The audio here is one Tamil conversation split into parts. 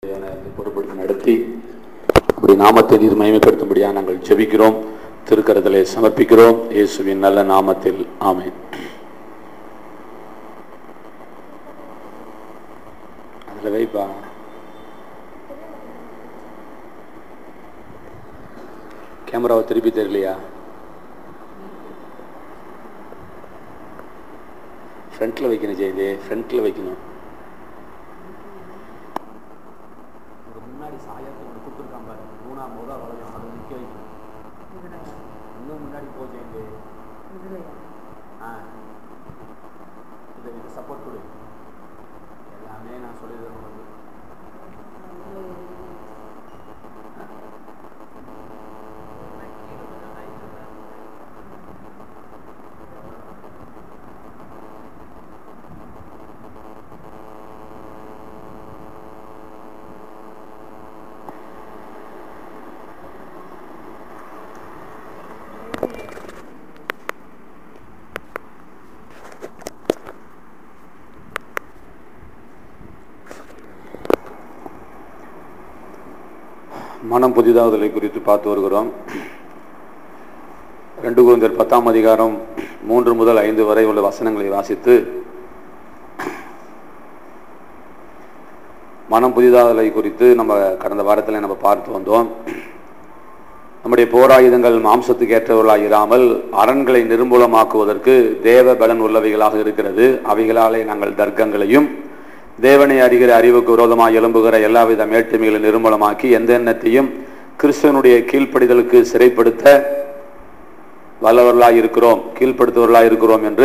பொறுப்படுத்தி நடத்தி அப்படி நாமத்தை நீர் மகிமைப்படுத்தும்படியாக நாங்கள் ஜெபிக்கிறோம் திருக்கரத்திலே சமர்ப்பிக்கிறோம் இயேசுவின் நல்ல நாமத்தில் ஆமென் அதில் வைப்பா கேமராவை திருப்பி தெரியலையா ஃப்ரண்ட்டில் வைக்கணும் ஜெயந்தி ஃப்ரண்ட்டில் வைக்கணும் முன்னாடி சாயத்துக்கு ஒன்று கொடுத்துருக்கான் பாரு மூணாம் முதல் வளர்ச்சி அதை நிற்க வைக்கணும் இன்னும் முன்னாடி போ ஜெயந்தி ஆ இல்லை இதுக்கு சப்போர்ட் கொடு எல்லாமே நான் சொல்லிடுறேன் உனக்கு மனம் புதிதாகுதலை குறித்து பார்த்து வருகிறோம் ரெண்டு குழந்தர் பத்தாம் அதிகாரம் மூன்று முதல் ஐந்து வரை உள்ள வசனங்களை வாசித்து மனம் புதிதாகுதலை குறித்து நம்ம கடந்த வாரத்தில் நம்ம பார்த்து வந்தோம் நம்முடைய போராயுதங்கள் மாம்சத்துக்கு ஏற்றவர்களாக இராமல் அரண்களை நிர்மூலமாக்குவதற்கு தேவ பலன் உள்ளவைகளாக இருக்கிறது அவைகளாலே நாங்கள் தர்க்கங்களையும் தேவனை அறிகிற அறிவுக்கு விரோதமாக எழும்புகிற எல்லாவித மேட்டுமைகளை நிர்மூலமாக்கி எந்த எண்ணத்தையும் கிறிஸ்தவனுடைய கீழ்ப்படிதலுக்கு சிறைப்படுத்த வல்லவர்களாக இருக்கிறோம் கீழ்ப்படுத்துவர்களாக இருக்கிறோம் என்று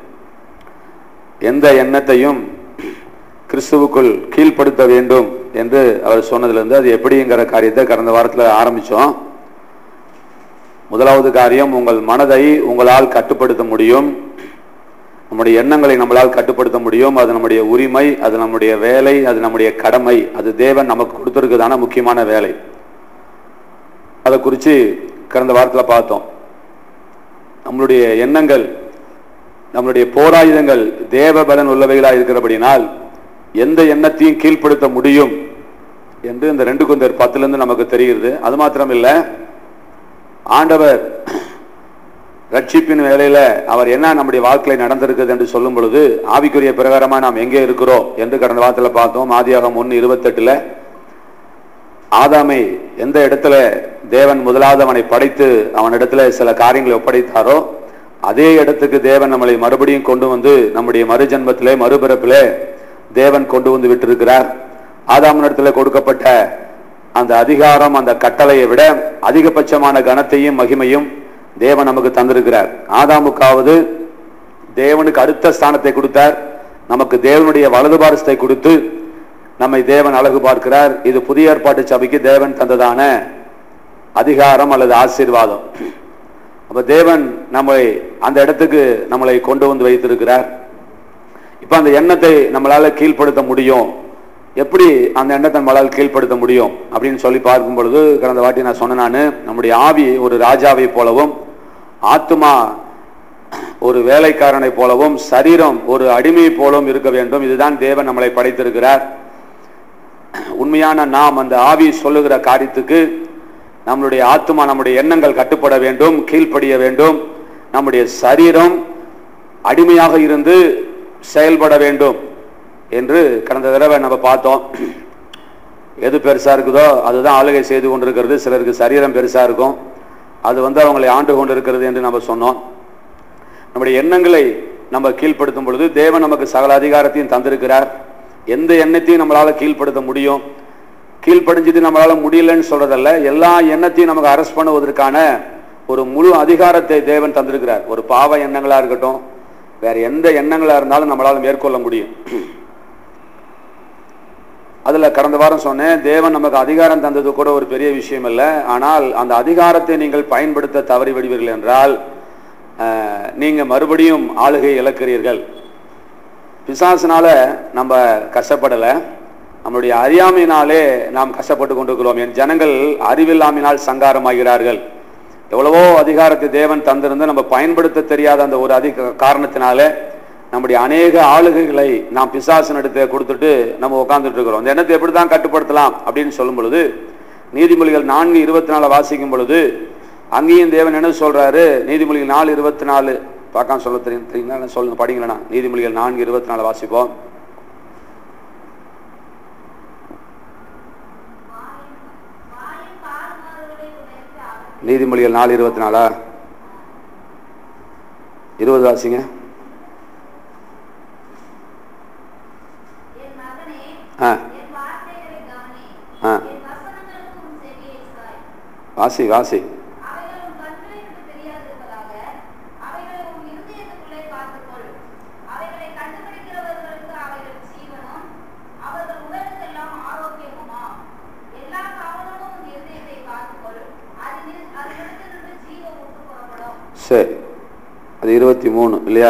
எந்த எண்ணத்தையும் கிறிஸ்துவுக்குள் கீழ்ப்படுத்த வேண்டும் என்று அவர் சொன்னதிலிருந்து அது எப்படிங்கிற காரியத்தை கடந்த வாரத்தில் ஆரம்பித்தோம் முதலாவது காரியம் உங்கள் மனதை உங்களால் கட்டுப்படுத்த முடியும் நம்முடைய எண்ணங்களை நம்மளால் கட்டுப்படுத்த முடியும் அது நம்முடைய உரிமை அது நம்முடைய வேலை அது நம்முடைய கடமை அது தேவன் நமக்கு கொடுத்திருக்குதான முக்கியமான வேலை அதை குறித்து கடந்த வாரத்தில் பார்த்தோம் நம்மளுடைய எண்ணங்கள் நம்மளுடைய போராயுதங்கள் தேவ பலன் உள்ளவைகளாக இருக்கிறபடினால் எந்த எண்ணத்தையும் கீழ்ப்படுத்த முடியும் என்று இந்த ரெண்டு குந்தர் பத்துலேருந்து நமக்கு தெரிகிறது அது மாத்திரம் இல்லை ஆண்டவர் ரட்சிப்பின் வேலையில அவர் என்ன நம்முடைய வாழ்க்கையில் நடந்திருக்குது என்று சொல்லும் பொழுது ஆவிக்குரிய பிரகாரமா நாம் எங்கே இருக்கிறோம் என்று கடந்த வாரத்தில் பார்த்தோம் ஆதியாகம் ஒன்று இருபத்தெட்டுல ஆதாமை எந்த இடத்துல தேவன் முதலாவது அவனை படைத்து அவனிடத்துல சில காரியங்களை ஒப்படைத்தாரோ அதே இடத்துக்கு தேவன் நம்மளை மறுபடியும் கொண்டு வந்து நம்முடைய மறுஜன்மத்திலே மறுபிறப்பிலே தேவன் கொண்டு வந்து விட்டிருக்கிறார் ஆதாமனிடத்துல கொடுக்கப்பட்ட அந்த அதிகாரம் அந்த கட்டளையை விட அதிகபட்சமான கனத்தையும் மகிமையும் தேவன் நமக்கு தந்திருக்கிறார் ஆதாமுக்காவது தேவனுக்கு அடுத்த ஸ்தானத்தை கொடுத்தார் நமக்கு தேவனுடைய வலது பாரசத்தை கொடுத்து நம்மை தேவன் அழகு பார்க்கிறார் இது புதிய ஏற்பாட்டு சபைக்கு தேவன் தந்ததான அதிகாரம் அல்லது ஆசீர்வாதம் அப்ப தேவன் நம்மை அந்த இடத்துக்கு நம்மளை கொண்டு வந்து வைத்திருக்கிறார் இப்ப அந்த எண்ணத்தை நம்மளால கீழ்ப்படுத்த முடியும் எப்படி அந்த எண்ணத்தை நம்மளால் கீழ்ப்படுத்த முடியும் அப்படின்னு சொல்லி பார்க்கும் பொழுது கடந்த வாட்டி நான் சொன்னேன் நான் நம்முடைய ஆவி ஒரு ராஜாவை போலவும் ஆத்மா ஒரு வேலைக்காரனை போலவும் சரீரம் ஒரு அடிமை போலவும் இருக்க வேண்டும் இதுதான் தேவன் நம்மளை படைத்திருக்கிறார் உண்மையான நாம் அந்த ஆவி சொல்லுகிற காரியத்துக்கு நம்மளுடைய ஆத்மா நம்முடைய எண்ணங்கள் கட்டுப்பட வேண்டும் கீழ்ப்படிய வேண்டும் நம்முடைய சரீரம் அடிமையாக இருந்து செயல்பட வேண்டும் என்று கடந்த தடவை நம்ம பார்த்தோம் எது பெருசா இருக்குதோ அதுதான் ஆளுகை செய்து கொண்டிருக்கிறது சிலருக்கு சரீரம் பெருசா இருக்கும் அது வந்து அவங்களை ஆண்டு கொண்டிருக்கிறது என்று நம்ம சொன்னோம் நம்முடைய எண்ணங்களை நம்ம கீழ்ப்படுத்தும் பொழுது தேவன் நமக்கு சகல அதிகாரத்தையும் தந்திருக்கிறார் எந்த எண்ணத்தையும் நம்மளால கீழ்ப்படுத்த முடியும் கீழ்ப்படிஞ்சது நம்மளால முடியலன்னு சொல்றதல்ல எல்லா எண்ணத்தையும் நமக்கு அரெஸ்ட் பண்ணுவதற்கான ஒரு முழு அதிகாரத்தை தேவன் தந்திருக்கிறார் ஒரு பாவ எண்ணங்களா இருக்கட்டும் வேற எந்த எண்ணங்களா இருந்தாலும் நம்மளால மேற்கொள்ள முடியும் அதுல கடந்த வாரம் சொன்னேன் தேவன் நமக்கு அதிகாரம் தந்தது கூட ஒரு பெரிய விஷயம் இல்லை ஆனால் அந்த அதிகாரத்தை நீங்கள் பயன்படுத்த தவறி விடுவீர்கள் என்றால் நீங்க மறுபடியும் ஆளுகை இழக்கிறீர்கள் பிசாசினால நம்ம கஷ்டப்படலை நம்மளுடைய அறியாமையினாலே நாம் கஷ்டப்பட்டு கொண்டிருக்கிறோம் என் ஜனங்கள் அறிவில்லாமையினால் சங்காரமாகிறார்கள் எவ்வளவோ அதிகாரத்தை தேவன் தந்திருந்து நம்ம பயன்படுத்த தெரியாத அந்த ஒரு அதிக காரணத்தினால நம்முடைய அநேக ஆளுகைகளை நாம் பிசாசன் இடத்தை கொடுத்துட்டு நம்ம உட்கார்ந்துட்டு இருக்கிறோம் இந்த எண்ணத்தை எப்படி தான் கட்டுப்படுத்தலாம் அப்படின்னு சொல்லும் பொழுது நீதிமொழிகள் நான்கு இருபத்தி நாலு வாசிக்கும் பொழுது அங்கேயும் தேவன் என்ன சொல்றாரு நீதிமொழிகள் நாலு இருபத்தி நாலு பார்க்காம சொல்ல தெரியும் தெரியுங்களா சொல்லுங்க படிங்களா நீதிமொழிகள் நான்கு இருபத்தி நாலு வாசிப்போம் வாயின் தாறுமாறுகளை உடைத்து அகற்றி நீதிமொழிகள் நாலு இருபத்தி நாலா இருபது வாசிங்க என் மகனே ஆ என் வார்த்தைகளை கவனி ஆ. என் வசனங்களுக்கு உன் செவியை சாய் வாசி வாசி அவைகள் உன் கண்களை விட்டு தெரியாதிருப்பதாக அவைகளை உன் இருதயத்துக்குள்ளே காத்துக்கொள் அவைகளை கண்டுபிடிக்கிறவர்களுக்கு அவைகள் ஜீவனும் அவர்கள் உடலுக்கெல்லாம் ஆரோக்கியமுமா எல்லா காவலமும் உன் இருதயத்தை காத்துக்கொள் அதில் அதிலிருந்து ஜீவ ஊற்று புறப்படும் சரி அது இருபத்தி மூணு இல்லையா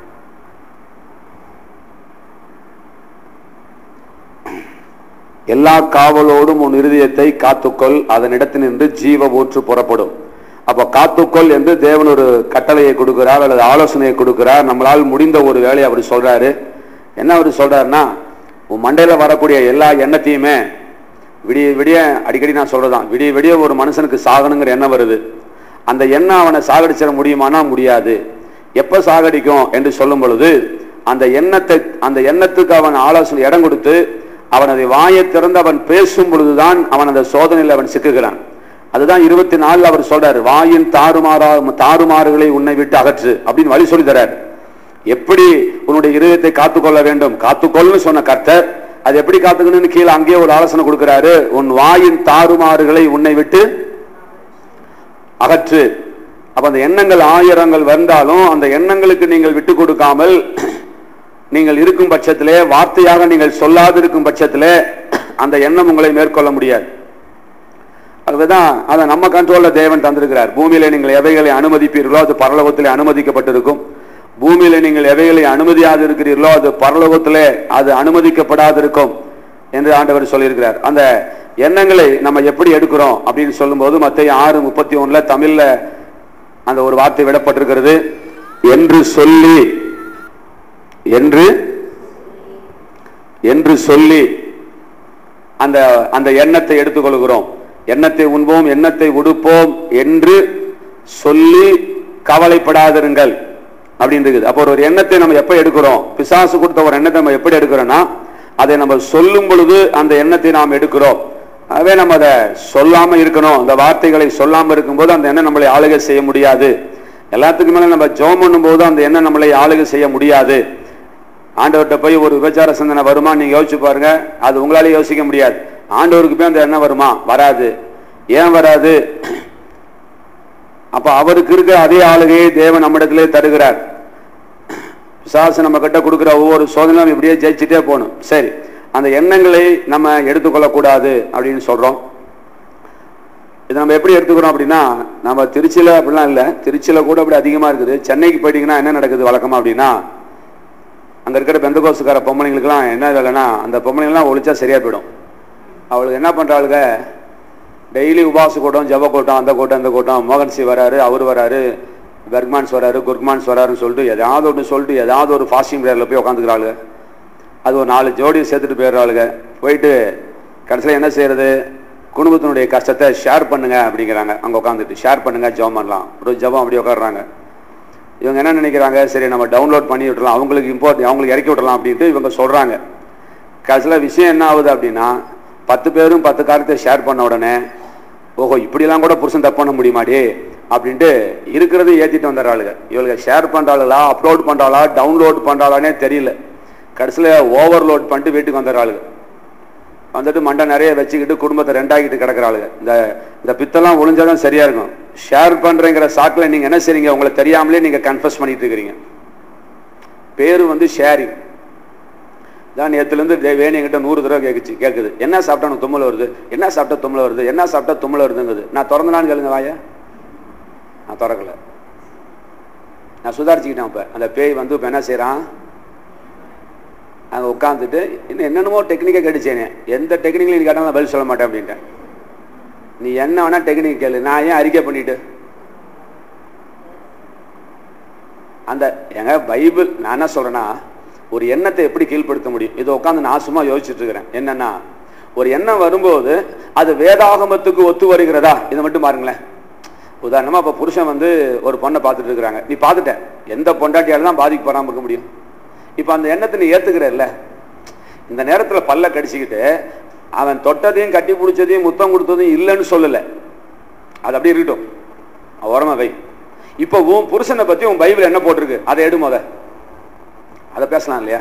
எல்லா காவலோடும் உன் இருதயத்தை காத்துக்கொள் அதனிடத்தினின்று ஜீவ ஊற்று புறப்படும் அப்போ காத்துக்கொள் என்று தேவன் ஒரு கட்டளையை கொடுக்கிறார் அல்லது ஆலோசனையை கொடுக்கிறார் நம்மளால் முடிந்த ஒரு வேலையை அவர் சொல்றாரு என்ன அவர் சொல்றாருன்னா உன் மண்டையில வரக்கூடிய எல்லா எண்ணத்தையுமே விடிய விடிய அடிக்கடி நான் சொல்றதான் விடிய விடிய ஒரு மனுஷனுக்கு சாகணுங்கிற எண்ணம் வருது அந்த எண்ணம் அவனை சாகடிச்சிட முடியுமானா முடியாது எப்ப சாகடிக்கும் என்று சொல்லும் பொழுது அந்த எண்ணத்தை அந்த எண்ணத்துக்கு அவன் ஆலோசனை இடம் கொடுத்து அவன் அதை வாயை திறந்து அவன் பேசும் பொழுதுதான் அவன் அந்த சோதனையில் அவன் சிக்குகிறான் அதுதான் இருபத்தி நாலுல அவர் சொல்றாரு வாயின் தாறுமாறா தாறுமாறுகளை உன்னை விட்டு அகற்று அப்படின்னு வழி சொல்லி தர்றாரு எப்படி உன்னுடைய இருதயத்தை காத்துக்கொள்ள வேண்டும் காத்துக்கொள்னு சொன்ன கர்த்தர் அது எப்படி காத்துக்கணும்னு கீழே அங்கேயே ஒரு ஆலோசனை கொடுக்கிறாரு உன் வாயின் தாறுமாறுகளை உன்னை விட்டு அகற்று அப்ப அந்த எண்ணங்கள் ஆயிரங்கள் வந்தாலும் அந்த எண்ணங்களுக்கு நீங்கள் விட்டு கொடுக்காமல் நீங்கள் இருக்கும் பட்சத்திலே வார்த்தையாக நீங்கள் சொல்லாதிருக்கும் பட்சத்திலே அந்த எண்ணம் உங்களை மேற்கொள்ள முடியாது அதுதான் அதை நம்ம கண்ட்ரோல்ல தேவன் தந்திருக்கிறார் பூமியில நீங்கள் எவைகளை அனுமதிப்பீர்களோ அது பரலோகத்திலே அனுமதிக்கப்பட்டிருக்கும் பூமியில நீங்கள் எவைகளை அனுமதியாது இருக்கிறீர்களோ அது பரலோகத்திலே அது அனுமதிக்கப்படாதிருக்கும் என்று ஆண்டவர் சொல்லியிருக்கிறார் அந்த எண்ணங்களை நம்ம எப்படி எடுக்கிறோம் அப்படின்னு சொல்லும்போது மத்திய ஆறு முப்பத்தி ஒண்ணுல தமிழ்ல அந்த ஒரு வார்த்தை விடப்பட்டிருக்கிறது என்று சொல்லி என்று என்று சொல்லி அந்த அந்த எண்ணத்தை எடுத்துக்கொள்கிறோம் எண்ணத்தை உண்போம் எண்ணத்தை உடுப்போம் என்று சொல்லி கவலைப்படாதிருங்கள் அப்படின்னு இருக்குது அப்போ ஒரு எண்ணத்தை நம்ம எப்ப எடுக்கிறோம் பிசாசு கொடுத்த ஒரு எண்ணத்தை நம்ம எப்படி எடுக்கிறோம்னா அதை நம்ம சொல்லும் பொழுது அந்த எண்ணத்தை நாம் எடுக்கிறோம் ஆகவே நம்ம அதை சொல்லாம இருக்கணும் அந்த வார்த்தைகளை சொல்லாம இருக்கும்போது அந்த எண்ணம் நம்மளை ஆளுகை செய்ய முடியாது எல்லாத்துக்கும் மேல நம்ம ஜோம் பண்ணும்போது அந்த எண்ணம் நம்மளை ஆளுகை செய்ய முடியாது ஆண்டவர்கிட்ட போய் ஒரு விபச்சார சிந்தனை வருமா நீங்க யோசிச்சு பாருங்க அது உங்களால யோசிக்க முடியாது ஆண்டவருக்கு போய் அந்த எண்ணம் வருமா வராது ஏன் வராது அப்ப அவருக்கு இருக்க அதே ஆளுகையை தேவன் நம்மிடத்திலே தருகிறார் பிசாசு நம்ம கிட்ட கொடுக்கிற ஒவ்வொரு சோதனையும் இப்படியே ஜெயிச்சுட்டே போகணும் சரி அந்த எண்ணங்களை நம்ம எடுத்துக்கொள்ளக்கூடாது அப்படின்னு சொல்றோம் இது நம்ம எப்படி எடுத்துக்கிறோம் அப்படின்னா நம்ம திருச்சியில அப்படிலாம் இல்லை திருச்சியில கூட அப்படி அதிகமா இருக்குது சென்னைக்கு போயிட்டீங்கன்னா என்ன நடக்குது வழக்கமா அப்படின்னா அங்க இருக்கிற பெந்தகோசுக்கார பொம்பளைங்களுக்குலாம் என்ன இல்லைன்னா அந்த பொம்பளைங்களாம் ஒழிச்சா சரியா போயிடும் அவளுக்கு என்ன பண்றாளுங்க டெய்லி உபாச கூட்டம் ஜப கூட்டம் அந்த கூட்டம் இந்த கூட்டம் மோகன்சி வராரு அவர் வராரு பெர்க்மான்ஸ் வராரு குர்க்மான்ஸ் வராருன்னு சொல்லிட்டு எதாவது ஒன்று சொல்லிட்டு ஏதாவது ஒரு ஃபாஸ்டிங் பிரேயரில் போய் உட்காந்துக்கிறாளுங்க அது ஒரு நாலு ஜோடி சேர்த்துட்டு போயிடுறாளுங்க போயிட்டு கடைசியில் என்ன செய்யறது குடும்பத்தினுடைய கஷ்டத்தை ஷேர் பண்ணுங்க அப்படிங்கிறாங்க அங்கே உட்காந்துட்டு ஷேர் பண்ணுங்க ஜெபம் பண்ணலாம் ஒரு ஜெபம் அப்படி உட்காடுறாங்க இவங்க என்ன நினைக்கிறாங்க சரி நம்ம டவுன்லோட் பண்ணி விட்டுறலாம் அவங்களுக்கு இம்போர்ட் அவங்களுக்கு இறக்கி விடலாம் அப்படின்ட்டு இவங்க சொல்றாங்க கடைசியில் விஷயம் என்ன ஆகுது அப்படின்னா பத்து பேரும் பத்து காரியத்தை ஷேர் பண்ண உடனே ஓஹோ இப்படிலாம் கூட புருஷன் தப்பு பண்ண முடியுமாடி அப்படின்ட்டு இருக்கிறது ஏற்றிட்டு வந்துடுறாளுங்க இவளுங்க ஷேர் பண்ணுறாளா அப்லோட் பண்ணுறாளா டவுன்லோட் பண்ணுறாளானே தெரியல கடைசியில் ஓவர்லோட் பண்ணிட்டு வீட்டுக்கு வந்துடுறாளுங்க வந்துட்டு மண்டை நிறைய வச்சுக்கிட்டு குடும்பத்தை ரெண்டாக்கிட்டு கிடக்குறாளுங்க இந்த இந்த பித்தெல்லாம் ஒளிஞ்சாதான் சரியா இருக்கும் ஷேர் பண்றேங்கிற சாக்கில் நீங்க என்ன செய்றீங்க உங்களை தெரியாமலே நீங்க கன்ஃபஸ் பண்ணிட்டு இருக்கிறீங்க பேரு வந்து ஷேரிங் தான் நேற்றுலேருந்து வேணி என்கிட்ட நூறு தடவை கேட்குச்சு கேட்குது என்ன சாப்பிட்டா எனக்கு தும்மல் வருது என்ன சாப்பிட்டா தும்மல் வருது என்ன சாப்பிட்டா தும்மல் வருதுங்குது நான் திறந்தனான்னு கேளுங்க வாய நான் திறக்கல நான் சுதாரிச்சுக்கிட்டேன் இப்போ அந்த பேய் வந்து இப்போ என்ன செய்கிறான் அங்கே உட்காந்துட்டு இன்னும் என்னென்னமோ டெக்னிக்கை கேட்டுச்சேனே எந்த டெக்னிக்கில் நீ கேட்டாலும் நான் பதில் சொல்ல மாட்டேன் அப்படின்ட்டேன் நீ என்ன வேணா டெக்னிக் கேளு நான் ஏன் அறிக்கை பண்ணிட்டு அந்த எங்க பைபிள் நான் என்ன சொல்றேன்னா ஒரு எண்ணத்தை எப்படி கீழ்ப்படுத்த முடியும் இதை உட்காந்து நான் சும்மா யோசிச்சுட்டு இருக்கிறேன் என்னன்னா ஒரு எண்ணம் வரும்போது அது வேதாகமத்துக்கு ஒத்து வருகிறதா இதை மட்டும் பாருங்களேன் உதாரணமா இப்ப புருஷன் வந்து ஒரு பொண்ணை பார்த்துட்டு இருக்கிறாங்க நீ பார்த்துட்ட எந்த பொண்டாட்டியால தான் பாதிக்கு போறாம இருக்க முடியும் இப்ப அந்த எண்ணத்தை நீ ஏத்துக்கிறல்ல இந்த நேரத்துல பல்ல கடிச்சுக்கிட்டு அவன் தொட்டதையும் கட்டி பிடிச்சதையும் முத்தம் கொடுத்ததையும் இல்லைன்னு சொல்லல அது அப்படியே இருக்கட்டும் உரமா வை இப்போ உன் புருஷனை பத்தி உன் பைபிள் என்ன போட்டிருக்கு அதை எடு முத அதை பேசலாம் இல்லையா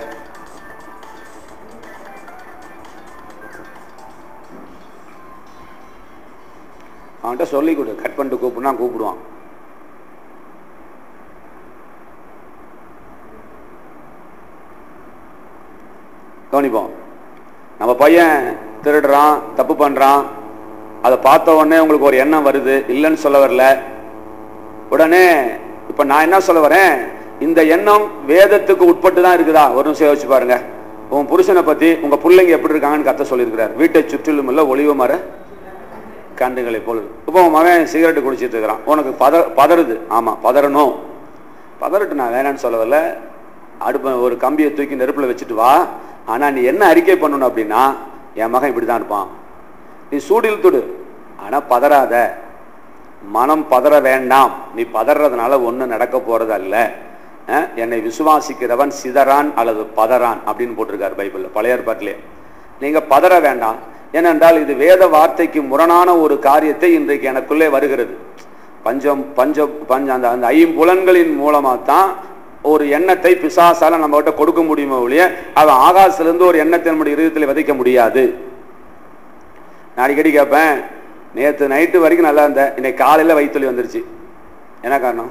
அவன்கிட்ட சொல்லி கொடு கட் பண்ணிட்டு கூப்பிடுனா கூப்பிடுவான் கவனிப்போம் நம்ம பையன் திருடுறான் தப்பு பண்றான் அதை பார்த்த உடனே உங்களுக்கு ஒரு எண்ணம் வருது இல்லைன்னு சொல்ல வரல உடனே இப்ப நான் என்ன சொல்ல வரேன் இந்த எண்ணம் வேதத்துக்கு உட்பட்டு தான் இருக்குதா ஒரு நிமிஷம் யோசிச்சு பாருங்க உன் புருஷனை பத்தி உங்க பிள்ளைங்க எப்படி இருக்காங்கன்னு கத்த சொல்லியிருக்கிறார் வீட்டை சுற்றிலும் இல்ல ஒளிவு மர கண்டுகளை போல இப்போ உன் மகன் சிகரெட் குடிச்சிட்டு இருக்கிறான் உனக்கு பத பதறுது ஆமா பதறணும் பதறட்டு நான் வேணான்னு சொல்ல வரல அடுப்ப ஒரு கம்பியை தூக்கி நெருப்புல வச்சுட்டு வா ஆனா நீ என்ன அறிக்கை பண்ணணும் அப்படின்னா என் மகன் இப்படிதான் இருப்பான் நீ சூடில் துடு ஆனா பதறாத மனம் பதற வேண்டாம் நீ பதறதுனால ஒண்ணும் நடக்க போறது அல்ல அஹ், என்னை விசுவாசிக்கிறவன் சிதறான் அல்லது பதறான் அப்படின்னு போட்டிருக்காரு பைபிள்ல பழைய ஏற்பாட்டிலே நீங்க பதற வேண்டாம் ஏனென்றால் இது வேத வார்த்தைக்கு முரணான ஒரு காரியத்தை இன்றைக்கு எனக்குள்ளே வருகிறது பஞ்சம் பஞ்சம் பஞ்ச அந்த அந்த ஐம்புலன்களின் மூலமா தான் ஒரு எண்ணத்தை பிசாசால நம்ம கிட்ட கொடுக்க முடியுமோ ஒழிய அவன் ஆகாசிலிருந்து ஒரு எண்ணத்தை நம்முடைய இருதயத்தில் விதைக்க முடியாது நான் அடிக்கடி கேட்பேன் நேற்று நைட்டு வரைக்கும் நல்லா இருந்தேன் இன்னைக்கு காலையில் வயிற்றுலி வந்துருச்சு என்ன காரணம்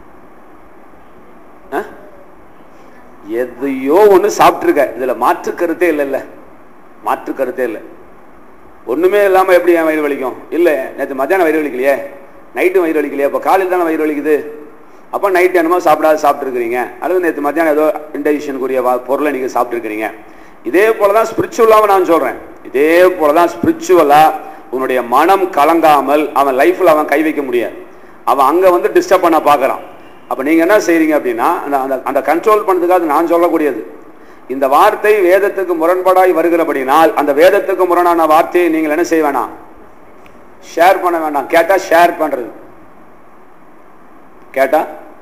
ஆ? எதையோ ஒன்று சாப்பிட்ருக்க இதில் மாற்று கருத்தே இல்லைல்ல மாற்று கருத்தே இல்லை ஒன்றுமே இல்லாமல் எப்படி என் வயிறு வலிக்கும் இல்லை நேற்று மத்தியானம் வயிறு வலிக்கலையே நைட்டு வயிறு வலிக்கலையே அப்போ காலையில் தானே வயிறு வலிக்குது அப்போ நைட் என்னமோ சாப்பிடாத சாப்பிட்ருக்கிறீங்க அல்லது நேற்று மத்தியானம் ஏதோ இன்டைஜஷனுக்குரிய வா- பொருளை நீங்கள் சாப்பிட்ருக்கிறீங்க இதே போல தான் ஸ்பிரிச்சுவலாக நான் சொல்கிறேன் இதே போல தான் ஸ்பிரிச்சுவலாக உன்னுடைய மனம் கலங்காமல் அவன் லைஃப்பில் அவன் கை வைக்க முடியாது அவன் அங்கே வந்து டிஸ்டர்ப் பண்ண பார்க்குறான் அப்போ நீங்கள் என்ன செய்றீங்க அப்படின்னா அந்த அந்த அந்த கண்ட்ரோல் பண்ணுறதுக்காக நான் சொல்லக்கூடியது இந்த வார்த்தை வேதத்துக்கு முரண்பாடாய் வருகிறபடினால் அந்த வேதத்துக்கு முரணான வார்த்தையை நீங்கள் என்ன செய்ய வேணாம் ஷேர் பண்ண வேண்டாம் கேட்டா ஷேர் பண்றது கேட்டா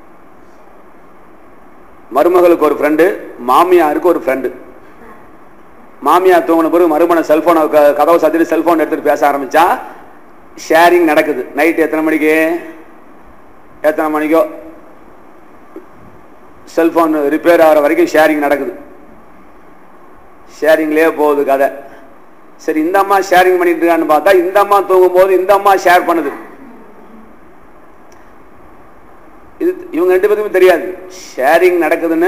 மருமகளுக்கு ஒரு ஃப்ரெண்டு மாமியாருக்கு ஒரு ஃப்ரெண்டு மாமியார் தூங்கின பிறகு மருமனை செல்போனை கதவை சாத்திட்டு செல்போன் எடுத்துட்டு பேச ஆரம்பிச்சா ஷேரிங் நடக்குது நைட் எத்தனை மணிக்கு எத்தனை மணிக்கோ செல்போன் ரிப்பேர் ஆகிற வரைக்கும் ஷேரிங் நடக்குது ஷேரிங்லேயே போகுது கதை சரி இந்த அம்மா ஷேரிங் பண்ணிட்டு இருக்கான்னு பார்த்தா இந்த அம்மா தூங்கும் போது இந்த அம்மா ஷேர் பண்ணுது இது இவங்க ரெண்டு பேருக்குமே தெரியாது ஷேரிங் நடக்குதுன்னு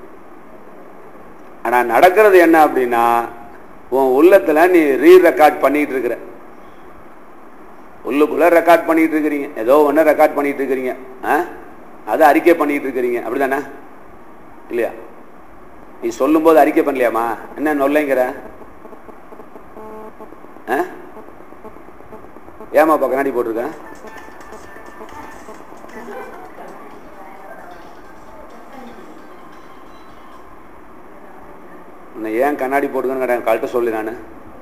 ஆனா நடக்கிறது என்ன அப்படின்னா உன் உள்ளத்துல நீ ரீ ரெக்கார்ட் பண்ணிட்டு இருக்கிற உள்ளுக்குள்ள ரெக்கார்ட் பண்ணிட்டு இருக்கிறீங்க ஏதோ ஒன்று ரெக்கார்ட் பண்ணிட்டு இருக்கிறீங்க ஆ? அதை அறிக்கை பண்ணிட்டு இருக்கிறீங்க அப்படிதானே இல்லையா நீ சொல்லும்போது அறிக்கை பண்ணலையாமா என்ன நொல்லைங்கிற ஆ? ஏம்மா இப்போ கண்ணாடி போட்டிருக்க உன்னை ஏன் கண்ணாடி போட்டுக்கன்னு கேட்டேன் கழட்ட சொல்லி நான்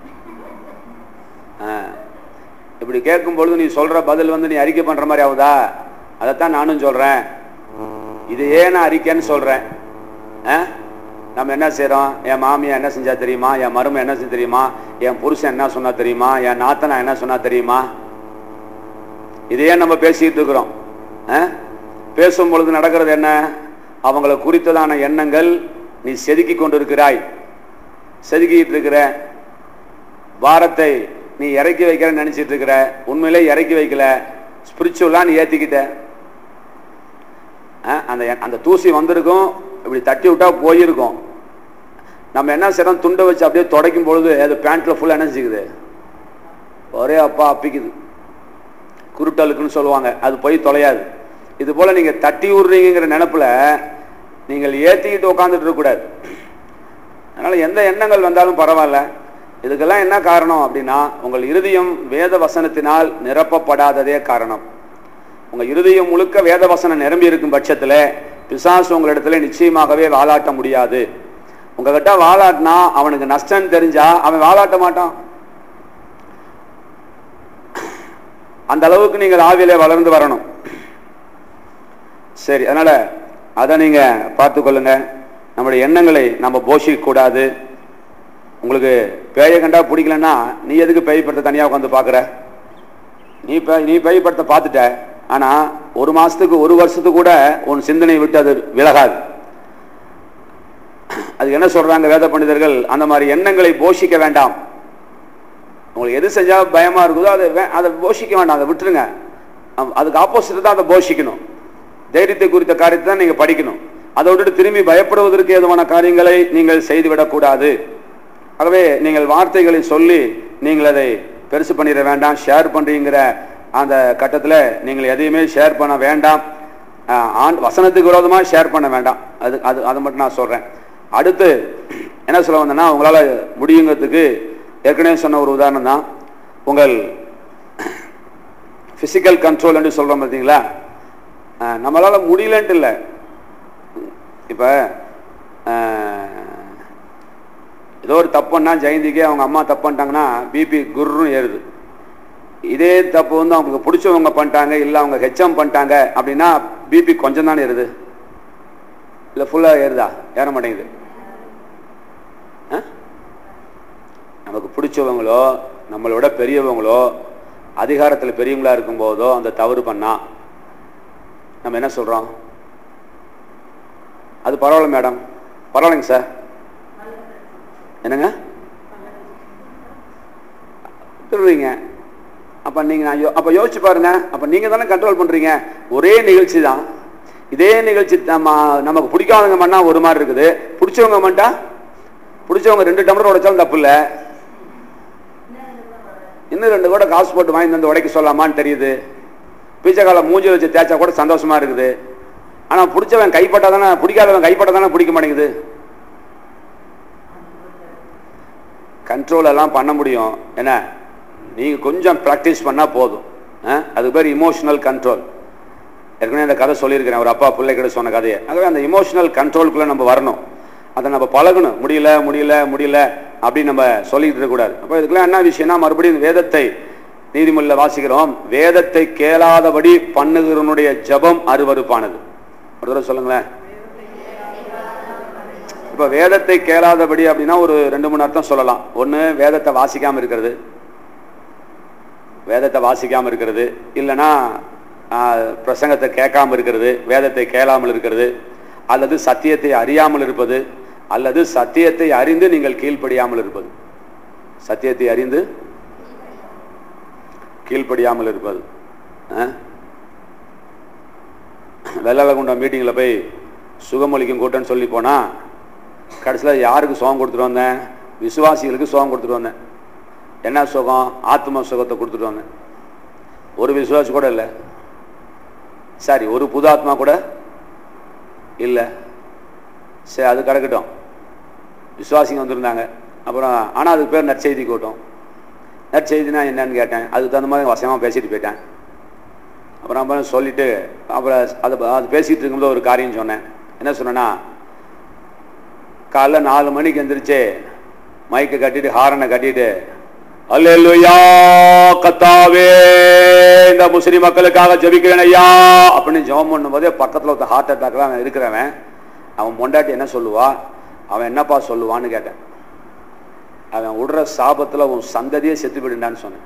இப்படி கேட்கும் பொழுது நீ சொல்ற பதில் வந்து நீ அறிக்கை பண்ற மாதிரி ஆகுதா அதைத்தான் நானும் சொல்றேன் இது ஏன் நான் அறிக்கைன்னு சொல்றேன் ஆ? நம்ம என்ன செய்றோம் என் மாமியா என்ன செஞ்சா தெரியுமா என் மரும என்ன செஞ்சா தெரியுமா என் புருஷன் என்ன சொன்னா தெரியுமா என் நாத்தனா என்ன சொன்னா தெரியுமா இதையே நம்ம பேசிட்டு இருக்கிறோம் ஆ? பேசும் பொழுது நடக்கிறது என்ன அவங்கள குறித்ததான எண்ணங்கள் நீ செதுக்கி கொண்டிருக்கிறாய் செதுக்கிட்டு இருக்கிற பாரத்தை நீ இறக்கி வைக்கிறன்னு நினைச்சிட்டு இருக்கிற உண்மையிலே இறக்கி வைக்கல ஸ்பிரிச்சுவலா நீ ஏத்திக்கிட்ட ஆ, அந்த அந்த தூசி வந்திருக்கும் இப்படி தட்டி விட்டா போயிருக்கும் நம்ம என்ன செய்யறோம் துண்டை வச்சு அப்படியே துடைக்கும் பொழுது அது பேண்ட்ல ஃபுல்லா என்ன செய்யுது ஒரே அப்பா அப்பிக்குது குருட்டலுக்குன்னு சொல்லுவாங்க அது போய் தொலையாது இது போல நீங்க தட்டி விடுறீங்கிற நினைப்புல நீங்கள் ஏத்திக்கிட்டு உட்காந்துட்டு இருக்கக்கூடாது அதனால எந்த எண்ணங்கள் வந்தாலும் பரவாயில்ல இதுக்கெல்லாம் என்ன காரணம் அப்படின்னா உங்கள் இருதயம் வேத வசனத்தினால் நிரப்பப்படாததே காரணம் உங்க இருதயம் முழுக்க வேத வசனம் நிரம்பி இருக்கும் பட்சத்துல பிசாசு உங்களிடத்துல நிச்சயமாகவே வாலாட்ட முடியாது உங்ககிட்ட வாலாட்டினா அவனுக்கு நஷ்டம் தெரிஞ்சா அவன் வாலாட்ட மாட்டான் அந்த அளவுக்கு நீங்கள் ஆவியிலே வளர்ந்து வரணும் சரி அதனால அதை நீங்க பார்த்து கொள்ளுங்க நம்முடைய எண்ணங்களை நம்ம போஷிக்க கூடாது உங்களுக்கு பேயை கண்டா பிடிக்கலன்னா நீ எதுக்கு பேய் படத்தை தனியா உட்காந்து பாக்குற நீ பே- நீ பேய் படத்தை பார்த்துட்ட ஆனா ஒரு மாசத்துக்கு ஒரு வருஷத்துக்கு கூட உன் சிந்தனை விட்டு அது விலகாது அது என்ன சொல்றாங்க வேத பண்டிதர்கள் அந்த மாதிரி எண்ணங்களை போஷிக்க வேண்டாம் உங்களுக்கு எது செஞ்சா பயமா இருக்குதோ அதை வே- அதை போஷிக்க வேண்டாம் அதை விட்டுருங்க அம்- அதுக்கு ஆப்போசிட் தான் அதை போஷிக்கணும் தைரியத்தை குறித்த காரியத்தை தான் நீங்க படிக்கணும் அதை விட்டுட்டு திரும்பி பயப்படுவதற்கு ஏதுவான காரியங்களை நீங்கள் செய்துவிடக்கூடாது ஆகவே நீங்கள் வார்த்தைகளை சொல்லி நீங்கள் அதை பெருசு பண்ணிட வேண்டாம் ஷேர் பண்றீங்கிற அந்த கட்டத்தில் நீங்கள் எதையுமே ஷேர் பண்ண வேண்டாம் ஆஹ் ஆண் வசனத்துக்கு விரோதமாக ஷேர் பண்ண வேண்டாம் அது அது அதை மட்டும் நான் சொல்றேன் அடுத்து என்ன சொல்ல வந்தேன்னா உங்களால் முடியுங்கிறதுக்கு ஏற்கனவே சொன்ன ஒரு உதாரணம் தான் உங்கள் பிசிக்கல் கண்ட்ரோல் என்று சொல்றோம் பார்த்தீங்களா ஆஹ் நம்மளால முடியலன்ட்டு இல்லை இப்போ ஏதோ ஒரு தப்புன்னா ஜெயந்திக்கே அவங்க அம்மா தப்பு பண்ணிட்டாங்கன்னா பிபி குர்ரும் ஏறுது இதே தப்பு வந்து அவங்களுக்கு பிடிச்சவங்க பண்ணிட்டாங்க இல்லை அவங்க ஹெச்எம் பண்ணிட்டாங்க அப்படின்னா பிபி கொஞ்சம் தானே ஏறுது இல்லை ஃபுல்லாக ஏறுதா ஏற மாட்டேங்குது ஆ? நமக்கு பிடிச்சவங்களோ நம்மளோட பெரியவங்களோ அதிகாரத்தில் பெரியவங்களா இருக்கும்போதோ அந்த தவறு பண்ணா நம்ம என்ன சொல்றோம் அது பரவாயில்ல மேடம் பரவாயில்லைங்க சார் என்னங்க திருடுறீங்க அப்ப நீங்க நான் யோ- அப்ப யோசிச்சு பாருங்க அப்ப நீங்க தானே கண்ட்ரோல் பண்றீங்க ஒரே நிகழ்ச்சி தான் இதே நிகழ்ச்சி நம்ம நமக்கு பிடிக்காதவங்க பண்ணா ஒரு மாதிரி இருக்குது பிடிச்சவங்க பண்ணா பிடிச்சவங்க ரெண்டு டம்ளர் உடைச்சாலும் தப்பு இல்லை இன்னும் ரெண்டு கூட காசு போட்டு வாங்கி வந்து உடைக்க சொல்லாமான்னு தெரியுது பீச்சக்கால மூஞ்சி வச்சு தேய்ச்சா கூட சந்தோஷமா இருக்குது ஆனா பிடிச்சவன் கைப்பட்டா தானே பிடிக்காதவன் கைப்பட்டா தானே பிடிக்க மாட்டேங்குது கண்ட்ரோல் எல்லாம் பண்ண முடியும் என்ன நீங்க கொஞ்சம் ப்ராக்டிஸ் பண்ணா போதும் ஆ? அதுக்கு பேர் இமோஷனல் கண்ட்ரோல் ஏற்கனவே அந்த கதை சொல்லியிருக்கிறேன் ஒரு அப்பா பிள்ளை கிட்ட சொன்ன கதையை ஆகவே அந்த இமோஷனல் கண்ட்ரோலுக்குள்ள நம்ம வரணும் அதை நம்ம பழகணும் முடியல முடியல முடியல அப்படின்னு நம்ம சொல்லிட்டு இருக்கக்கூடாது அப்போ இதுக்கெல்லாம் என்ன விஷயம்னா மறுபடியும் வேதத்தை நீதிமொழியில வாசிக்கிறோம் வேதத்தை கேளாதபடி பண்ணுகிறவனுடைய ஜெபம் அருவருப்பானது ஒரு தடவை சொல்லுங்களேன் இப்ப வேதத்தை கேளாதபடி அப்படின்னா ஒரு ரெண்டு மூணு அர்த்தம் சொல்லலாம் ஒண்ணு வேதத்தை வாசிக்காம இருக்கிறது வேதத்தை வாசிக்காம இருக்கிறது இல்லைன்னா ஆஹ், பிரசங்கத்தை கேட்காம இருக்கிறது வேதத்தை கேளாமல் இருக்கிறது அல்லது சத்தியத்தை அறியாமல் இருப்பது அல்லது சத்தியத்தை அறிந்து நீங்கள் கீழ்ப்படியாமல் இருப்பது சத்தியத்தை அறிந்து கீழ்ப்படியாமல் இருப்பது ஆஹ்? வெள்ளாளகுண்டம் மீட்டிங்கில் போய் சுகமளிக்கும் கூட்டம்னு சொல்லி போனா கடைசியில் யாருக்கு சுகம் கொடுத்துட்டு வந்தேன் விசுவாசிகளுக்கு சுகம் கொடுத்துட்டு வந்தேன் என்ன சுகம் ஆத்ம சுகத்தை கொடுத்துட்டு வந்தேன் ஒரு விசுவாசி கூட இல்லை சரி ஒரு புது ஆத்மா கூட இல்லை சரி அது கிடக்கட்டும் விசுவாசிங்க வந்திருந்தாங்க அப்புறம் ஆனால் அதுக்கு பேர் நற்செய்தி கூட்டம் நற்செய்தினா என்னன்னு கேட்டேன் அதுக்கு தகுந்த மாதிரி வசமாக பேசிட்டு போயிட்டேன் அப்புறம் அப்புறம் சொல்லிட்டு அப்புறம் அது அது பேசிட்டு இருக்கும்போது ஒரு காரியம் சொன்னேன் என்ன சொன்னேன்னா காலைல நாலு மணிக்கு எந்திரிச்சு மைக்கை கட்டிட்டு ஹாரனை கட்டிட்டு அல்லேலூயா கத்தாவே இந்த முஸ்லிம் மக்களுக்காக ஜெபிக்கிறேன் ஐயா அப்படின்னு ஜெபம் பண்ணும்போதே பக்கத்துல ஒருத்த ஹார்ட் அட்டாக்ல அவன் இருக்கிறவன் அவன் பொண்டாட்டி என்ன சொல்லுவா அவன் என்னப்பா சொல்லுவான்னு கேட்டேன் அவன் விடுற சாபத்துல உன் சந்ததியே செத்து போயிடுண்டான்னு சொன்னேன்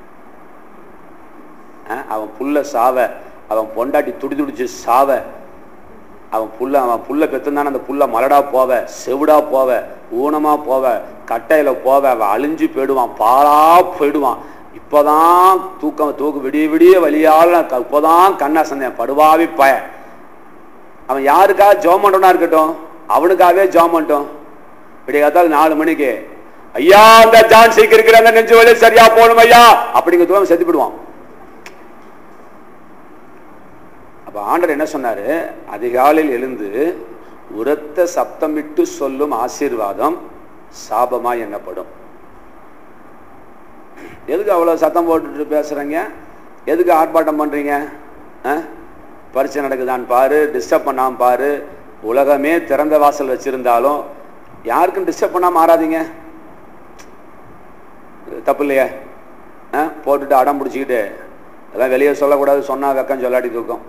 அஹ், அவன் புள்ள சாவ அவன் பொண்டாட்டி துடி துடிச்சு சாவ அவன் புள்ள அவன் புள்ள பெத்துந்தானே அந்த புள்ள மலடா போவ செவிடா போவ ஊனமா போவ கட்டையில போவ அவன் அழிஞ்சு போயிடுவான் பாலா போயிடுவான் இப்போதான் தூக்கம் தூக்கு விடிய விடிய வழியால க- இப்போதான் கண்ணா சந்தேன் படுவாவி பய அவன் யாருக்காக ஜோம் பண்றவனா இருக்கட்டும் அவனுக்காகவே ஜோம் பண்ணிட்டோம் விடிய காத்தால நாலு மணிக்கு ஐயா அந்த ஜான் சீக்கிரம் இருக்கிற அந்த நெஞ்சு வலி சரியா போகணும் ஐயா அப்படிங்கிற தூரம் செத்து போயிடுவான் அப்ப ஆண்டர் என்ன சொன்னாரு அதிகாலையில் எழுந்து உரத்த சப்தமிட்டு சொல்லும் ஆசீர்வாதம் சாபமா எண்ணப்படும் எதுக்கு அவ்வளவு சத்தம் போட்டுட்டு பேசுறீங்க எதுக்கு ஆர்ப்பாட்டம் பண்றீங்க ஆ? பரீட்சை நடக்குதான்னு பாரு டிஸ்டர்ப் பண்ணாம பாரு உலகமே திறந்த வாசல் வச்சிருந்தாலும் யாருக்கும் டிஸ்டர்ப் பண்ணாம மாறாதீங்க தப்பு இல்லையா ஆ போட்டுட்டு அடம் பிடிச்சிக்கிட்டு அதெல்லாம் வெளியே சொல்லக்கூடாது சொன்னா வெக்கம் சொல்லாட்டி தூக்கம்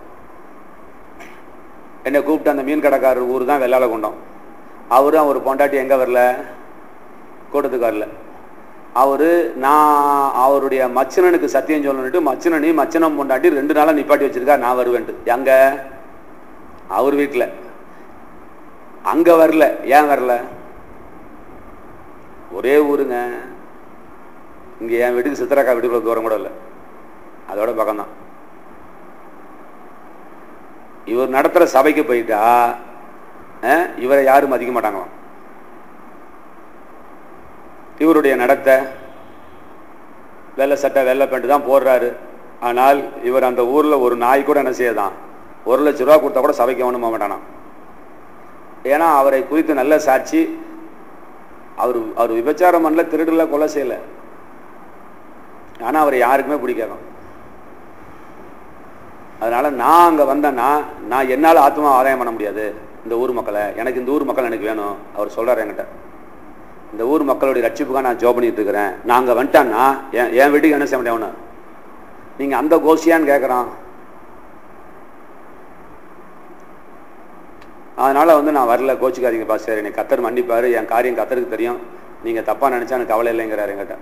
என்னை கூப்பிட்டு அந்த மீன் கடைக்காரர் ஊர் தான் வெள்ளால கொண்டோம் அவரும் அவர் பொண்டாட்டி எங்கே வரல கூட்டத்துக்கு வரல அவரு நான் அவருடைய மச்சனனுக்கு சத்தியம் சொல்லணுட்டு மச்சனனையும் மச்சனம் பொண்டாட்டி ரெண்டு நாளா நிப்பாட்டி வச்சிருக்கார் நான் வருவேன்ட்டு எங்க அவர் வீட்டில் அங்க வரல ஏன் வரல ஒரே ஊருங்க இங்க என் வீட்டுக்கு சித்திரக்கா வீட்டுக்குள்ள தூரம் கூட இல்லை அதோட பக்கம்தான் இவர் நடத்துற சபைக்கு போயிட்டா அஹ், இவரை யாரும் மதிக்க மாட்டாங்களாம் இவருடைய நடத்தை வெள்ளை சட்டை வெள்ளை பேண்ட் தான் போடுறாரு ஆனால் இவர் அந்த ஊர்ல ஒரு நாய் கூட என்ன செய்யதான் ஒரு லட்ச ரூபா கொடுத்தா கூட சபைக்கு ஒன்றும் மாட்டானாம் ஏன்னா அவரை குறித்து நல்ல சாட்சி அவர் அவர் விபச்சாரம் பண்ணல திருடுல கொலை செய்யல ஆனா அவரை யாருக்குமே பிடிக்காதான் அதனால நான் அங்க வந்தேன்னா நான் என்னால ஆத்மா ஆதாயம் பண்ண முடியாது இந்த ஊர் மக்களை எனக்கு இந்த ஊர் மக்கள் எனக்கு வேணும் அவர் சொல்றாரு என்கிட்ட இந்த ஊர் மக்களுடைய ரட்சிப்புக்காக நான் ஜோப் பண்ணிட்டு இருக்கிறேன் நான் அங்க வந்துட்டேன்னா என் என் வீட்டுக்கு என்ன செய்ய முடியும் நீங்க அந்த கோஷியான்னு கேட்கறான் அதனால வந்து நான் வரல கோச்சிக்காதீங்க பாஸ்டர் என்னை கத்தர் மன்னிப்பாரு என் காரியம் கத்தருக்கு தெரியும் நீங்க தப்பா நினைச்சா எனக்கு கவலை இல்லைங்கிறாரு என்கிட்ட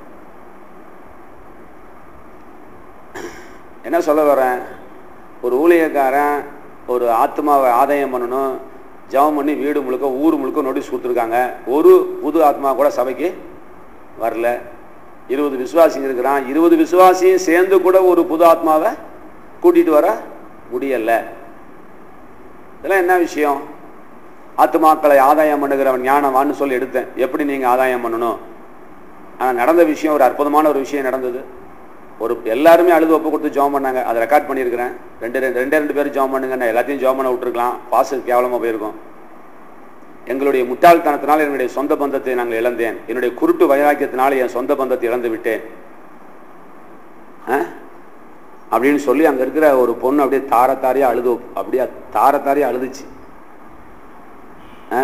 என்ன சொல்ல வரேன் ஒரு ஊழியக்காரன் ஒரு ஆத்மாவை ஆதாயம் பண்ணணும் ஜெபம் பண்ணி வீடு முழுக்க ஊர் முழுக்க நோட்டீஸ் கொடுத்துருக்காங்க ஒரு புது ஆத்மா கூட சபைக்கு வரல இருபது விசுவாசிங்க இருக்கிறான் இருபது விசுவாசியும் சேர்ந்து கூட ஒரு புது ஆத்மாவை கூட்டிட்டு வர முடியல இதெல்லாம் என்ன விஷயம் ஆத்மாக்களை ஆதாயம் பண்ணுகிறவன் ஞானவான்னு சொல்லி எடுத்தேன் எப்படி நீங்க ஆதாயம் பண்ணணும் ஆனா நடந்த விஷயம் ஒரு அற்புதமான ஒரு விஷயம் நடந்தது ஒரு எல்லாருமே அழுது ஒப்பு கொடுத்து ஜாம் பண்ணாங்க அதை ரெக்கார்ட் பண்ணியிருக்கிறேன் ரெண்டு ரெண்டு ரெண்டே ரெண்டு பேரும் ஜாம் பண்ணுங்க நான் எல்லாத்தையும் ஜாம் பண்ண விட்டுருக்கலாம் பாசு கேவலமா போயிருக்கும் எங்களுடைய முட்டாள்தனத்தினால் என்னுடைய சொந்த பந்தத்தை நாங்கள் இழந்தேன் என்னுடைய குருட்டு வைராக்கியத்தினால என் சொந்த பந்தத்தை இழந்து விட்டேன் ஆ? அப்படின்னு சொல்லி அங்க இருக்கிற ஒரு பொண்ணு அப்படியே தாரத்தாரியா அழுது அப்படியே தாரத்தாரியா அழுதுச்சு ஆ?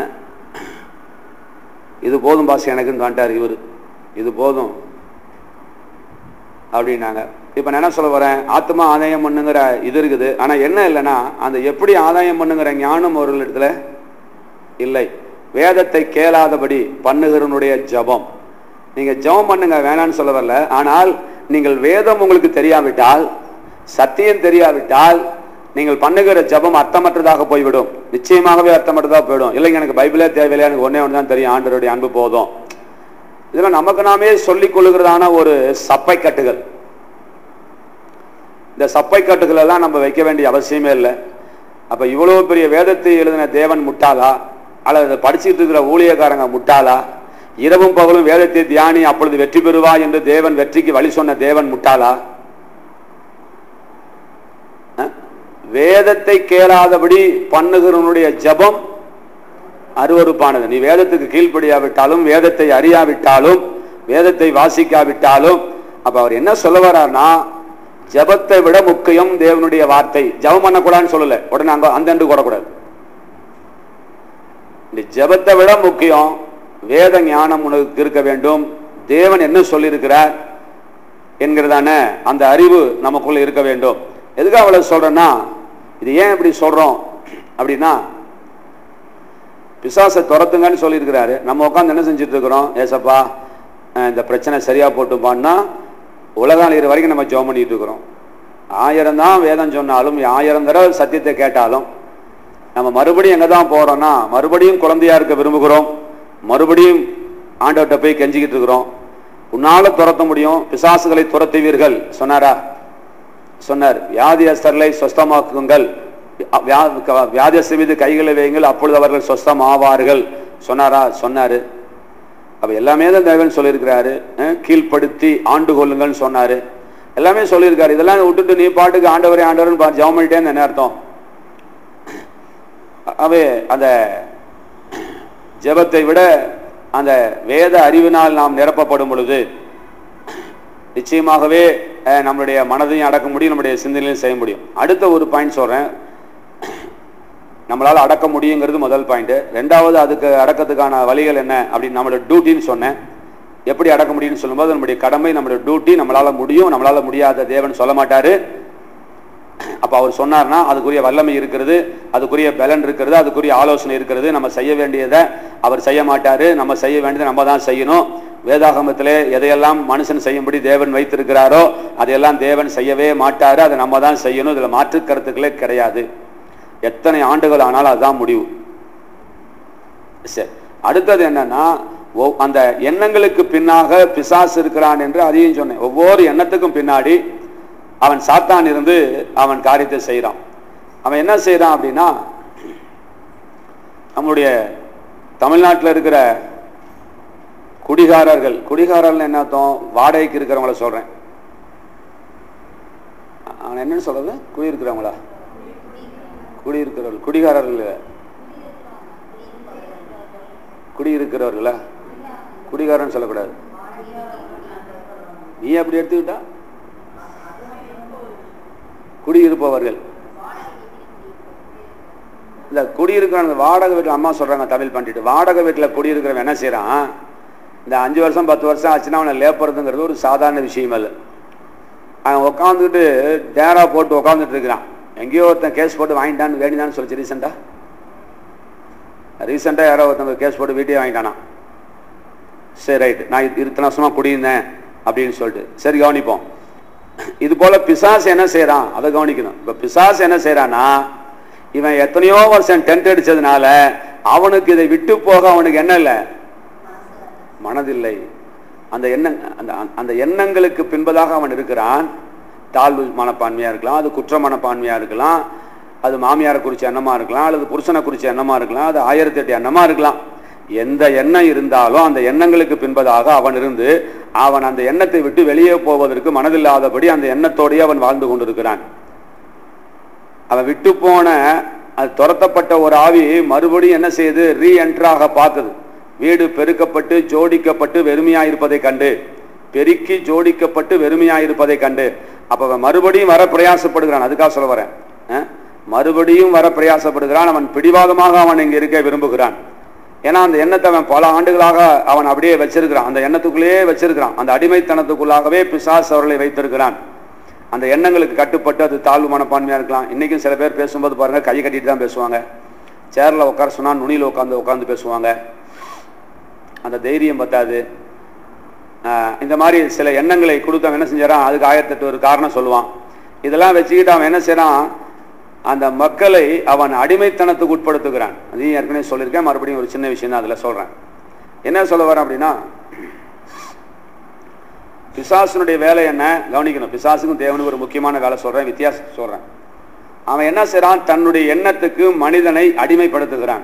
இது போதும் பாஸ் எனக்குன்னு வந்துட்டார் இவர் இது போதும் அப்படின்னாங்க இப்ப நான் என்ன சொல்ல வரேன் ஆத்மா ஆதாயம் பண்ணுங்கிற இது இருக்குது ஆனா என்ன இல்லைன்னா அந்த எப்படி ஆதாயம் பண்ணுங்கிற ஞானம் ஒரு இடத்துல இல்லை வேதத்தை கேளாதபடி பண்ணுகிறவனுடைய ஜபம் நீங்க ஜெபம் பண்ணுங்க வேணான்னு சொல்ல வரல ஆனால் நீங்கள் வேதம் உங்களுக்கு தெரியாவிட்டால் சத்தியம் தெரியாவிட்டால் நீங்கள் பண்ணுகிற ஜபம் அர்த்தமற்றதாக போய்விடும் நிச்சயமாகவே அர்த்தமற்றதாக போயிடும் இல்லைங்க எனக்கு பைபிளே தேவையில்லை எனக்கு ஒன்னே ஒன்று தான் தெரியும் ஆண்டவருடைய அன்பு போதும் இதெல்லாம் நமக்கு நாமே சொல்லிக் கொள்ளுகிறதான ஒரு சப்பை கட்டுகள் இந்த சப்பை கட்டுகள் எல்லாம் நம்ம வைக்க வேண்டிய அவசியமே இல்லை அப்ப இவ்வளவு பெரிய வேதத்தை எழுதின தேவன் முட்டாளா அல்லது அதை படிச்சுட்டு இருக்கிற ஊழியக்காரங்க முட்டாளா இரவும் பகலும் வேதத்தை தியானி அப்பொழுது வெற்றி பெறுவா என்று தேவன் வெற்றிக்கு வழி சொன்ன தேவன் முட்டாளா அஹ்? வேதத்தை கேளாதபடி பண்ணுகிறவனுடைய ஜபம் அருவருப்பானது நீ வேதத்துக்கு கீழ்ப்படியாவிட்டாலும் வேதத்தை அறியாவிட்டாலும் வேதத்தை வாசிக்காவிட்டாலும் அப்ப அவர் என்ன சொல்ல வர்றார்னா ஜபத்தை விட முக்கியம் தேவனுடைய வார்த்தை ஜபம் பண்ணக்கூடாதுன்னு சொல்லல உடனே அங்க அந்த அண்டு கூடக்கூடாது இந்த ஜபத்தை விட முக்கியம் வேத ஞானம் உனக்கு இருக்க வேண்டும் தேவன் என்ன சொல்லியிருக்கிறார் என்கிறதான அந்த அறிவு நமக்குள்ள இருக்க வேண்டும் எதுக்காக அவ்வளவு சொல்றேன்னா இது ஏன் இப்படி சொல்றோம் அப்படின்னா பிசாசை துரத்துங்கன்னு சொல்லியிருக்கிறாரு நம்ம உட்காந்து என்ன செஞ்சுட்டு இருக்கிறோம் ஏசப்பா அஹ் இந்த பிரச்சனை சரியா போட்டுப்பான்னா உலகாளியர் வரைக்கும் நம்ம ஜெபம் பண்ணிட்டு இருக்கிறோம் ஆயிரம் தான் வேதம் சொன்னாலும் ஆயிரம் தடவை சத்தியத்தை கேட்டாலும் நம்ம மறுபடியும் எங்க தான் போறோம்னா மறுபடியும் குழந்தையா இருக்க விரும்புகிறோம் மறுபடியும் ஆண்டவர்கிட்ட போய் கெஞ்சிக்கிட்டு இருக்கிறோம் உன்னால துரத்த முடியும் பிசாசுகளை துரத்துவீர்கள் சொன்னாரா சொன்னார் வியாதியஸ்தர்களை சொஸ்தமாக்குங்கள் வியா- வியாதியஸ்தர் மீது கைகளை வையுங்கள் அப்பொழுது அவர்கள் சொஸ்தம் ஆவார்கள் சொன்னாரா சொன்னாரு அப்ப எல்லாமே தான் தேவன் சொல்லியிருக்கிறாரு அஹ், கீழ்ப்படுத்தி ஆண்டு கொள்ளுங்கள்னு சொன்னாரு எல்லாமே சொல்லியிருக்காரு இதெல்லாம் விட்டுட்டு நீ பாட்டுக்கு ஆண்டவரே ஆண்டவர்னு பா- ஜெபம் பண்ணிட்டேன்னு என்ன அர்த்தம் அவே அந்த ஜெபத்தை விட அந்த வேத அறிவினால் நாம் நிரப்பப்படும் பொழுது நிச்சயமாகவே அஹ், நம்மளுடைய மனதையும் அடக்க முடியும் நம்முடைய சிந்தனையும் செய்ய முடியும் அடுத்த ஒரு பாயிண்ட் சொல்றேன் நம்மளால அடக்க முடியுங்கிறது முதல் பாயிண்ட் ரெண்டாவது அதுக்கு அடக்கத்துக்கான வழிகள் என்ன அப்படின்னு நம்மளோட டியூட்டின்னு சொன்னேன் எப்படி அடக்க முடியும்னு சொல்லும்போது நம்முடைய கடமை நம்மளுடைய டியூட்டி நம்மளால முடியும் நம்மளால முடியாத தேவன் சொல்ல மாட்டாரு அப்ப அவர் சொன்னார்னா அதுக்குரிய வல்லமை இருக்கிறது அதுக்குரிய பலன் இருக்கிறது அதுக்குரிய ஆலோசனை இருக்கிறது நம்ம செய்ய வேண்டியதை அவர் செய்ய மாட்டாரு நம்ம செய்ய வேண்டியதை நம்ம தான் செய்யணும் வேதாகமத்திலே எதையெல்லாம் மனுஷன் செய்யும்படி தேவன் வைத்திருக்கிறாரோ அதையெல்லாம் தேவன் செய்யவே மாட்டாரு அதை நம்ம தான் செய்யணும் இதுல மாற்று கருத்துக்களே கிடையாது எத்தனை ஆண்டுகள் ஆனாலும் அதுதான் முடிவு சரி அடுத்தது என்னன்னா ஒவ்- அந்த எண்ணங்களுக்கு பின்னாக பிசாசு இருக்கிறான் என்று அதையும் சொன்னேன் ஒவ்வொரு எண்ணத்துக்கும் பின்னாடி அவன் சாத்தான் இருந்து அவன் காரியத்தை செய்கிறான் அவன் என்ன செய்றான் அப்படின்னா நம்முடைய தமிழ்நாட்டில் இருக்கிற குடிகாரர்கள் குடிகாரர்கள் என்ன அர்த்தம் வாடகைக்கு இருக்கிறவங்கள சொல்றேன் அவன் என்னன்னு சொல்றது குடியிருக்கிறவங்களா குடியிருக்கிறவர்கள் குடிகாரர்கள் இல்ல. குடியிருக்கிறவர்களா குடிகாரன் சொல்லக்கூடாது நீ அப்படி எடுத்துக்கிட்டா குடியிருப்பவர்கள் இல்ல குடியிருக்கிற அந்த வாடகை வீட்டில் அம்மா சொல்றாங்க தமிழ் பண்ணிட்டு வாடகை வீட்டில் குடியிருக்கிறவன் என்ன செய்றான் இந்த அஞ்சு வருஷம் பத்து வருஷம் ஆச்சுன்னா அவனை லேப்புறதுங்கிறது ஒரு சாதாரண விஷயம் அல்ல அவன் உட்காந்துக்கிட்டு டேரா போட்டு உட்காந்துட்டு இருக்கிறான் எங்கேயோ ஒருத்தன் கேஸ் போட்டு வாங்கிட்டான்னு வேண்டிதான்னு சொல்லிச்சு ரீசெண்டா ரீசெண்டா யாரோ ஒருத்தன் கேஸ் போட்டு வீட்டையே வாங்கிட்டானா சரி ரைட் நான் இது- இத்தனை வருஷமா குடியிருந்தேன் அப்படின்னு சொல்லிட்டு சரி கவனிப்போம் இது போல பிசாசு என்ன செய்றான் அதை கவனிக்கணும் இப்ப பிசாசு என்ன செய்றான்னா இவன் எத்தனையோ வருஷம் டென்ட் அடிச்சதுனால அவனுக்கு இதை விட்டு போக அவனுக்கு என்ன இல்லை மனதில்லை அந்த எண்ண அந்த அந்த எண்ணங்களுக்கு பின்பதாக அவன் இருக்கிறான் தாழ்வு மனப்பான்மையா இருக்கலாம் அது குற்ற மனப்பான்மையா இருக்கலாம் அது மாமியாரை குறிச்ச எண்ணமா இருக்கலாம் அல்லது புருஷனை குறிச்ச எண்ணமா இருக்கலாம் அது ஆயிரத்தி எட்டு எண்ணமா இருக்கலாம் எந்த எண்ணம் இருந்தாலும் அந்த எண்ணங்களுக்கு பின்பதாக அவன் இருந்து அவன் அந்த எண்ணத்தை விட்டு வெளியே போவதற்கு மனதில்லாதபடி அந்த எண்ணத்தோடயே அவன் வாழ்ந்து கொண்டிருக்கிறான் அவன் விட்டு போன அது துரத்தப்பட்ட ஒரு ஆவி மறுபடியும் என்ன செய்யுது ரீ என்ட்ராக பார்க்குது வீடு பெருக்கப்பட்டு ஜோடிக்கப்பட்டு வெறுமையா இருப்பதை கண்டு பெருக்கி ஜோடிக்கப்பட்டு வெறுமையா இருப்பதை கண்டு அப்ப அவன் மறுபடியும் வர பிரயாசப்படுகிறான் அதுக்காக சொல்ல வரேன் அஹ்? மறுபடியும் வர பிரயாசப்படுகிறான் அவன் பிடிவாதமாக அவன் இங்க இருக்க விரும்புகிறான் ஏன்னா அந்த எண்ணத்தை அவன் பல ஆண்டுகளாக அவன் அப்படியே வச்சிருக்கிறான் அந்த எண்ணத்துக்குள்ளேயே வச்சிருக்கிறான் அந்த அடிமைத்தனத்துக்குள்ளாகவே பிசாஸ் அவர்களை வைத்திருக்கிறான் அந்த எண்ணங்களுக்கு கட்டுப்பட்டு அது தாழ்வு மனப்பான்மையா இருக்கலாம் இன்னைக்கும் சில பேர் பேசும்போது பாருங்க கை கட்டிட்டு தான் பேசுவாங்க சேர்ல உட்கார சொன்னா நுனியில் உட்காந்து உட்காந்து பேசுவாங்க அந்த தைரியம் பத்தாது ஆஹ் இந்த மாதிரி சில எண்ணங்களை கொடுத்து அவன் என்ன செஞ்சாரான் அதுக்கு ஆயிரத்தெட்டு ஒரு காரணம் சொல்லுவான் இதெல்லாம் வச்சுக்கிட்டு அவன் என்ன செய்றான் அந்த மக்களை அவன் அடிமைத்தனத்துக்கு உட்படுத்துகிறான் அதையும் ஏற்கனவே சொல்லியிருக்கேன் மறுபடியும் ஒரு சின்ன விஷயம் தான் அதில் சொல்றேன் என்ன சொல்ல வரேன் அப்படின்னா பிசாசுனுடைய வேலை என்ன கவனிக்கணும் பிசாசுக்கும் தேவனுக்கு ஒரு முக்கியமான வேலை சொல்றேன் வித்தியாசம் சொல்றேன் அவன் என்ன செய்றான் தன்னுடைய எண்ணத்துக்கு மனிதனை அடிமைப்படுத்துகிறான்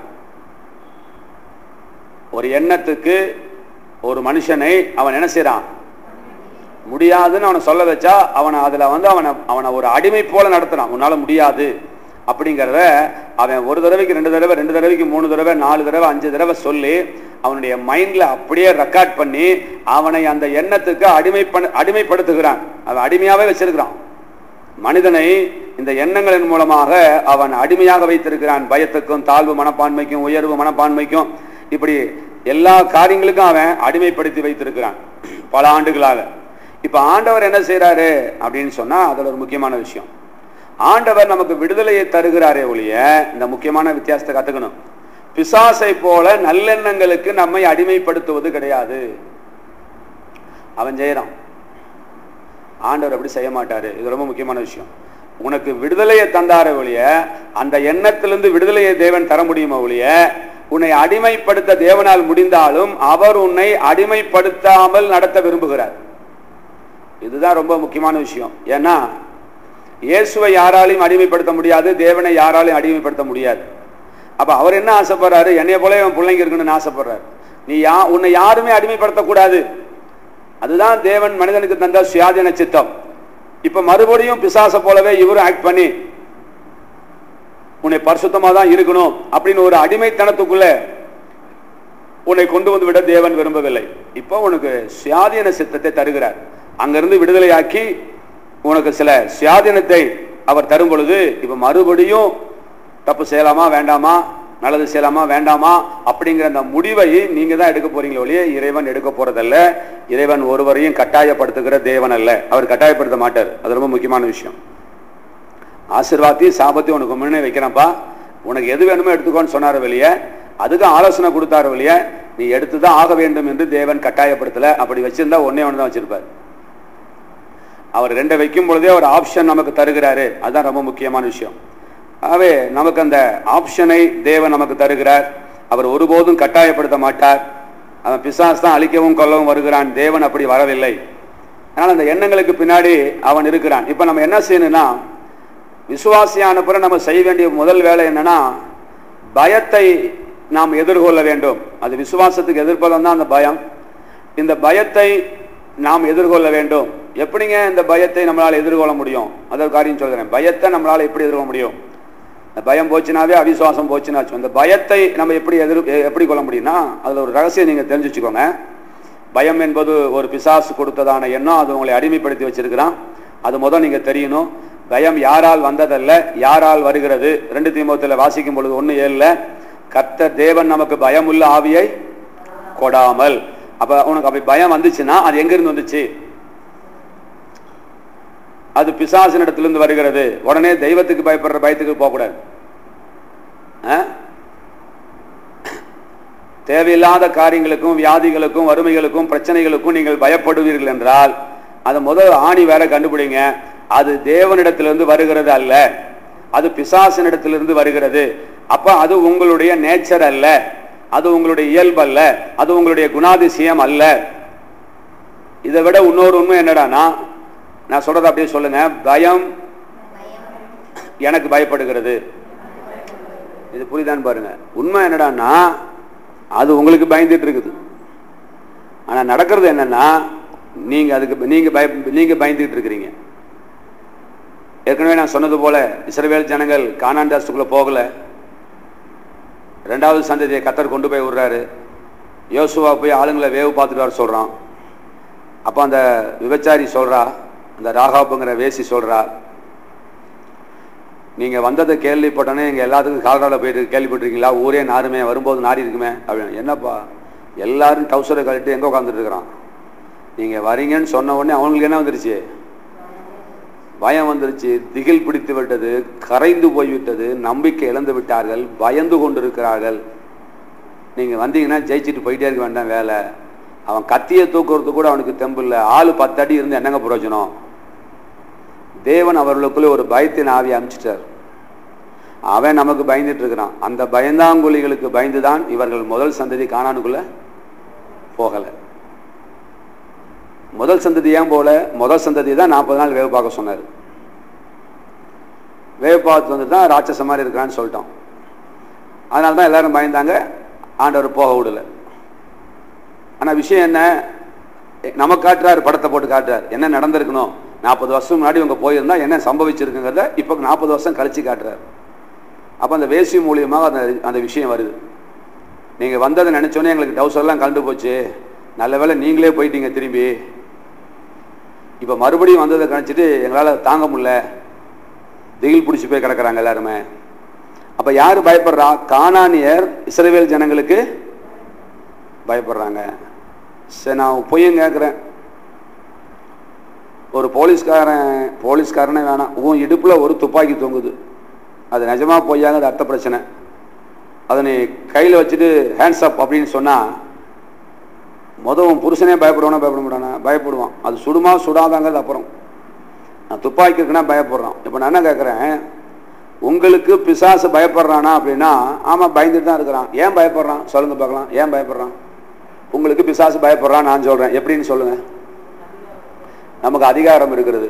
ஒரு எண்ணத்துக்கு ஒரு மனுஷனை அவன் என்ன செய்றான் முடியாதுன்னு அவனை சொல்ல வச்சா அவனை அதுல வந்து அவனை அவனை ஒரு அடிமை போல நடத்துறான் உன்னால முடியாது அப்படிங்கிறத அவன் ஒரு தடவைக்கு ரெண்டு தடவை ரெண்டு தடவைக்கு மூணு தடவை நாலு தடவை அஞ்சு தடவை சொல்லி அவனுடைய மைண்ட்ல அப்படியே ரெக்கார்ட் பண்ணி அவனை அந்த எண்ணத்துக்கு அடிமை பண்ண அடிமைப்படுத்துகிறான் அவன் அடிமையாவே வச்சிருக்கிறான் மனிதனை இந்த எண்ணங்களின் மூலமாக அவன் அடிமையாக வைத்திருக்கிறான் பயத்துக்கும் தாழ்வு மனப்பான்மைக்கும் உயர்வு மனப்பான்மைக்கும் இப்படி எல்லா காரியங்களுக்கும் அவன் அடிமைப்படுத்தி வைத்திருக்கிறான் பல ஆண்டுகளாக இப்ப ஆண்டவர் என்ன செய்றாரு அப்படின்னு சொன்னா அதுல ஒரு முக்கியமான விஷயம் ஆண்டவர் நமக்கு விடுதலையை தருகிறாரே ஒழிய இந்த முக்கியமான வித்தியாசத்தை கத்துக்கணும் பிசாசை போல நல்லெண்ணங்களுக்கு நம்மை அடிமைப்படுத்துவது கிடையாது அவன் செய்யறான் ஆண்டவர் அப்படி செய்ய மாட்டாரு இது ரொம்ப முக்கியமான விஷயம் உனக்கு விடுதலையை தந்தார ஒழிய அந்த எண்ணத்திலிருந்து விடுதலையை தேவன் தர முடியுமா ஒழிய உன்னை அடிமைப்படுத்த தேவனால் முடிந்தாலும் அவர் உன்னை அடிமைப்படுத்தாமல் நடத்த விரும்புகிறார் இதுதான் ரொம்ப முக்கியமான விஷயம் ஏன்னா இயேசுவை யாராலையும் அடிமைப்படுத்த முடியாது தேவனை யாராலையும் அடிமைப்படுத்த முடியாது அப்ப அவர் என்ன ஆசைப்படுறாரு என்னைய போல இவன் பிள்ளைங்க இருக்கணும்னு ஆசைப்படுறாரு நீ யா உன்னை யாருமே அடிமைப்படுத்தக்கூடாது அதுதான் தேவன் மனிதனுக்கு தந்த சுயாதீன சித்தம் இப்ப மறுபடியும் பிசாச போலவே இவரும் ஆக்ட் பண்ணி உன்னை பரிசுத்தமா தான் இருக்கணும் அப்படின்னு ஒரு அடிமைத்தனத்துக்குள்ள உன்னை கொண்டு வந்து விட தேவன் விரும்பவில்லை இப்போ உனக்கு சுயாதீன சித்தத்தை தருகிறார் அங்கிருந்து விடுதலையாக்கி உனக்கு சில சுயாதீனத்தை அவர் தரும் பொழுது இப்ப மறுபடியும் தப்பு செய்யலாமா வேண்டாமா நல்லது செய்யலாமா வேண்டாமா அப்படிங்கிற அந்த முடிவை நீங்க தான் எடுக்க போறீங்களே ஒழிய இறைவன் எடுக்க போறதல்ல இறைவன் ஒருவரையும் கட்டாயப்படுத்துகிற தேவன் அல்ல அவர் கட்டாயப்படுத்த மாட்டார் அது ரொம்ப முக்கியமான விஷயம் ஆசீர்வாதத்தையும் சாபத்தையும் உனக்கு முன்னே வைக்கிறேன்ப்பா உனக்கு எது வேணுமோ எடுத்துக்கோன்னு சொன்னார் வெளியே அதுக்கு ஆலோசனை கொடுத்தாரு வெளியே நீ எடுத்துதான் ஆக வேண்டும் என்று தேவன் கட்டாயப்படுத்தல அப்படி வச்சிருந்தா ஒன்னே ஒன்று தான் வச்சிருப்பார் அவர் ரெண்டை வைக்கும் பொழுதே ஒரு ஆப்ஷன் நமக்கு தருகிறாரு அதுதான் ரொம்ப முக்கியமான விஷயம் ஆகவே நமக்கு அந்த ஆப்ஷனை தேவன் நமக்கு தருகிறார் அவர் ஒருபோதும் கட்டாயப்படுத்த மாட்டார் அவன் பிசாஸ் தான் அழிக்கவும் கொல்லவும் வருகிறான் தேவன் அப்படி வரவில்லை அதனால் அந்த எண்ணங்களுக்கு பின்னாடி அவன் இருக்கிறான் இப்போ நம்ம என்ன செய்யணும்னா விசுவாசியான பிறகு நம்ம செய்ய வேண்டிய முதல் வேலை என்னன்னா பயத்தை நாம் எதிர்கொள்ள வேண்டும் அது விசுவாசத்துக்கு எதிர்ப்பதம் தான் அந்த பயம் இந்த பயத்தை நாம் எதிர்கொள்ள வேண்டும் எப்படிங்க இந்த பயத்தை நம்மளால் எதிர்கொள்ள முடியும் அதற்கு காரியம் சொல்கிறேன் பயத்தை நம்மளால் எப்படி எதிர்கொள்ள முடியும் இந்த பயம் போச்சுனாவே அவிசுவாசம் போச்சுன்னு அர்த்தம். இந்த பயத்தை நம்ம எப்படி எதிர் எ- எப்படி கொள்ள முடியும்னா அதில் ஒரு ரகசியம் நீங்கள் தெரிஞ்சு வச்சுக்கோங்க பயம் என்பது ஒரு பிசாசு கொடுத்ததான எண்ணம் அது உங்களை அடிமைப்படுத்தி வச்சிருக்கிறான் அது முதல் நீங்க தெரியணும் பயம் யாரால் வந்ததல்ல யாரால் வருகிறது ரெண்டு தீமத்தில் வாசிக்கும் பொழுது ஒன்று ஏழுல கர்த்தர் தேவன் நமக்கு பயமுள்ள ஆவியை கொடாமல் அப்ப உனக்கு அப்படி பயம் வந்துச்சுன்னா அது எங்கிருந்து வந்துச்சு அது பிசாசினிடத்திலிருந்து வருகிறது உடனே தெய்வத்துக்கு பயப்படுற பயத்துக்கு போகக்கூடாது ஆ? தேவையில்லாத காரியங்களுக்கும் வியாதிகளுக்கும் வறுமைகளுக்கும் பிரச்சனைகளுக்கும் நீங்கள் பயப்படுவீர்கள் என்றால் அது முதல் ஆணி வேற கண்டுபிடிங்க அது தேவனிடத்திலிருந்து வருகிறது அல்ல அது பிசாசினிடத்திலிருந்து வருகிறது அப்ப அது உங்களுடைய நேச்சர் அல்ல அது உங்களுடைய இயல்பு அல்ல அது உங்களுடைய குணாதிசயம் அல்ல இதை விட இன்னொரு உண்மை என்னடானா நான் சொல்றதை அப்படியே சொல்லுங்க பயம் எனக்கு பயப்படுகிறது இது புரியுதான்னு பாருங்க உண்மை என்னடான்னா அது உங்களுக்கு பயந்துட்டு இருக்குது ஆனா நடக்கிறது என்னன்னா நீங்க அதுக்கு நீங்க பய நீங்க பயந்துட்டு இருக்கிறீங்க ஏற்கனவே நான் சொன்னது போல இஸ்ரவேல் ஜனங்கள் கானான் தேசத்துக்குள்ள போகல ரெண்டாவது சந்ததியை கத்தர் கொண்டு போய் விடுறாரு யோசுவா போய் ஆளுங்களை வேவு பார்த்துட்டு வர சொல்றான் அப்ப அந்த விபச்சாரி சொல்றா அந்த ராகாப்புங்கிற வேசி சொல்றா நீங்க வந்ததை கேள்விப்பட்டோன்னே எங்க எல்லாத்துக்கும் கால்ரால போயிட்டு கேள்விப்பட்டிருக்கீங்களா ஊரே நாருமே வரும்போது நாரி இருக்குமே அப்படின்னு என்னப்பா எல்லாரும் டவுசரை கழட்டி எங்க உட்காந்துட்டு இருக்கிறான் நீங்க வரீங்கன்னு சொன்ன உடனே அவங்களுக்கு என்ன வந்துருச்சு பயம் வந்துருச்சு திகில் பிடித்து விட்டது கரைந்து போய்விட்டது நம்பிக்கை இழந்து விட்டார்கள் பயந்து கொண்டிருக்கிறார்கள் நீங்க வந்தீங்கன்னா ஜெயிச்சுட்டு போயிட்டே இருக்க வேண்டாம் வேலை அவன் கத்தியை தூக்குறது கூட அவனுக்கு தெம்பு இல்லை ஆளு பத்து அடி இருந்து என்னங்க பிரயோஜனம் தேவன் அவர்களுக்குள்ளே ஒரு பயத்தின் ஆவி அமைச்சிட்டார் அவன் நமக்கு பயந்துட்டு இருக்கிறான் அந்த பயந்தாங்குழிகளுக்கு பயந்துதான் இவர்கள் முதல் சந்ததி காணானுக்குள்ள போகல முதல் சந்ததி ஏன் போல முதல் சந்ததி தான் நாற்பது நாள் வேவு பார்க்க சொன்னார் வேவு பார்த்து வந்து தான் ராட்சச மாதிரி இருக்கிறான்னு சொல்லிட்டோம் அதனால தான் எல்லாரும் பயந்தாங்க ஆண்டவர் போக விடல ஆனா விஷயம் என்ன நமக்கு காட்டுறாரு படத்தை போட்டு காட்டுறாரு என்ன நடந்திருக்கணும் நாற்பது வருஷம் முன்னாடி உங்க போயிருந்தா என்ன சம்பவிச்சிருக்குங்கிறத இப்போ நாற்பது வருஷம் கழிச்சு காட்டுறாரு அப்போ அந்த வேசி மூலியமாக அந்த அந்த விஷயம் வருது நீங்க வந்ததை நினைச்சோன்னே எங்களுக்கு டவுஸ் எல்லாம் கலந்து போச்சு நல்ல வேளை நீங்களே போயிட்டீங்க திரும்பி இப்போ மறுபடியும் வந்ததை கணிச்சிட்டு எங்களால் தாங்க முடியல திகில் பிடிச்சி போய் கிடக்குறாங்க எல்லாருமே அப்ப யாரு பயப்படுறா கானானியர் இஸ்ரவேல் ஜனங்களுக்கு பயப்படுறாங்க சரி நான் பொய்யும் கேட்குறேன் ஒரு போலீஸ்காரன் போலீஸ்காரனே வேணாம் உன் இடுப்புல ஒரு துப்பாக்கி தொங்குது அது நிஜமா பொய்யாங்க அது அர்த்த பிரச்சனை அதை நீ கையில் வச்சுட்டு ஹேண்ட்ஸ் அப் அப்படின்னு சொன்னா மொதல் உன் புருஷனே பயப்படுவானா பயப்பட மாட்டானா பயப்படுவான் அது சுடுமா சுடாதாங்கிறது அப்புறம் நான் துப்பாக்கி இருக்குன்னா பயப்படுறான் இப்போ நான் என்ன கேட்குறேன் உங்களுக்கு பிசாசு பயப்படுறானா அப்படின்னா ஆமாம் பயந்துட்டு தான் இருக்கிறான் ஏன் பயப்படுறான் சொல்லுங்க பார்க்கலாம் ஏன் பயப்படுறான் உங்களுக்கு பிசாசு பயப்படுறான் நான் சொல்கிறேன் எப்படின்னு சொல்லுங்க நமக்கு அதிகாரம் இருக்கிறது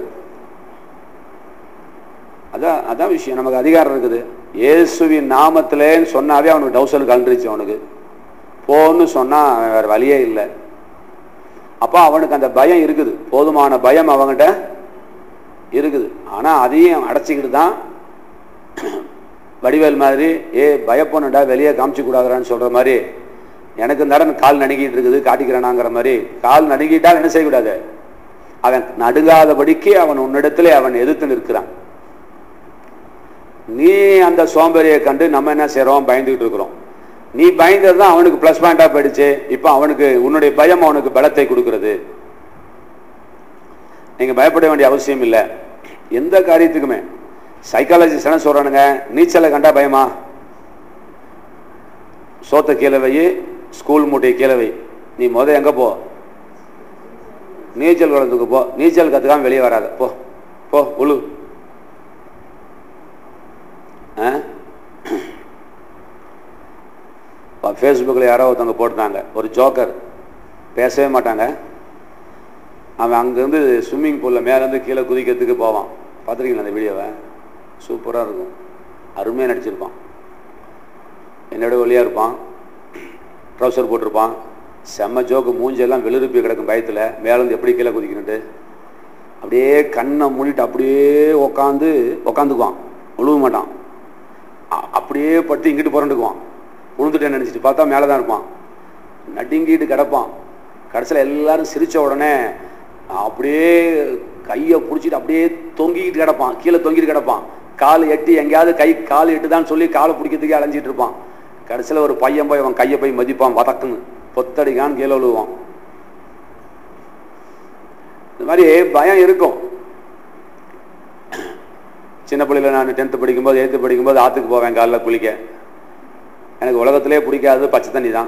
அதான் அதான் விஷயம் நமக்கு அதிகாரம் இருக்குது இயேசுவின் நாமத்திலேன்னு சொன்னாவே அவனுக்கு டவுசல் கலந்துருச்சு அவனுக்கு போன்னு சொன்னா அவன் வேற வழியே இல்லை அப்போ அவனுக்கு அந்த பயம் இருக்குது போதுமான பயம் அவன்கிட்ட இருக்குது ஆனா அதையும் அடைச்சிக்கிட்டு தான் வடிவேல் மாதிரி ஏ பயப்பண்ணுடா வெளியே காமிச்சு கூடாதுறான்னு சொல்ற மாதிரி எனக்கு இந்த இடம் கால் நடுங்கிட்டு இருக்குது காட்டிக்கிறேனாங்கிற மாதிரி கால் நடுங்கிட்டால் என்ன செய்யக்கூடாது அவன் நடுங்காதபடிக்கு அவன் உன்னிடத்திலே அவன் எதிர்த்து நிற்கிறான் நீ அந்த சோம்பேறியை கண்டு நம்ம என்ன செய்றோம் பயந்துகிட்டு இருக்கிறோம் நீ பயந்தது தான் அவனுக்கு ப்ளஸ் பாயிண்டா போயிடுச்சு இப்போ அவனுக்கு உன்னுடைய பயம் அவனுக்கு பலத்தை கொடுக்கிறது நீங்க பயப்பட வேண்டிய அவசியம் இல்லை எந்த காரியத்துக்குமே சைக்காலஜிஸ்ட் என்ன சொல்றானுங்க நீச்சலை கண்டா பயமா சோத்த கீழே வை ஸ்கூல் மூட்டையை கீழே வை நீ முத எங்க போ நீச்சல் குளத்துக்கு போ நீச்சல் கத்துக்காம வெளியே வராத போ போ உழு ஃபேஸ்புக்கில் யாரோ ஒருத்தவங்க போட்டுட்டாங்க ஒரு ஜோக்கர் பேசவே மாட்டாங்க அவன் அங்கேருந்து ஸ்விம்மிங் பூலில் மேலேருந்து கீழே குதிக்கிறதுக்கு போவான் பார்த்துருக்கீங்களா அந்த வீடியோவை சூப்பராக இருக்கும் அருமையாக நடிச்சிருப்பான் என்னோட ஒல்லியாக இருப்பான் ட்ரௌசர் போட்டிருப்பான் செம்ம ஜோக்கு மூஞ்செல்லாம் வெளிருப்பி கிடக்கும் பயத்தில் மேலேருந்து எப்படி கீழே குதிக்கணுன்ட்டு அப்படியே கண்ணை மூடிட்டு அப்படியே உக்காந்து உக்காந்துக்குவான் உழுவ மாட்டான் அ- அப்படியே பட்டு இங்கிட்டு புரண்டுக்குவான் உழுந்துட்டேன்னு நினச்சிட்டு பார்த்தா மேலே தான் இருப்பான் நடுங்கிட்டு கிடப்பான் கடைசியில் எல்லாரும் சிரிச்ச உடனே அப்படியே கையை பிடிச்சிட்டு அப்படியே தொங்கிக்கிட்டு கிடப்பான் கீழே தொங்கிட்டு கிடப்பான் கால் எட்டி எங்கேயாவது கை கால் எட்டுதான்னு சொல்லி காலை பிடிக்கிறதுக்கே அலைஞ்சிட்டு இருப்பான் கடைசியில் ஒரு பையன் போய் அவன் கையை போய் மதிப்பான் வதக்குன்னு பொத்தடிக்கான்னு கீழே விழுவான் இந்த மாதிரி பயம் இருக்கும் சின்ன பிள்ளையில நான் டென்த்து படிக்கும்போது எயித்து படிக்கும்போது ஆற்றுக்கு போவேன் காலைல குளிக்க எனக்கு உலகத்திலே பிடிக்காதது பச்சை தண்ணி தான்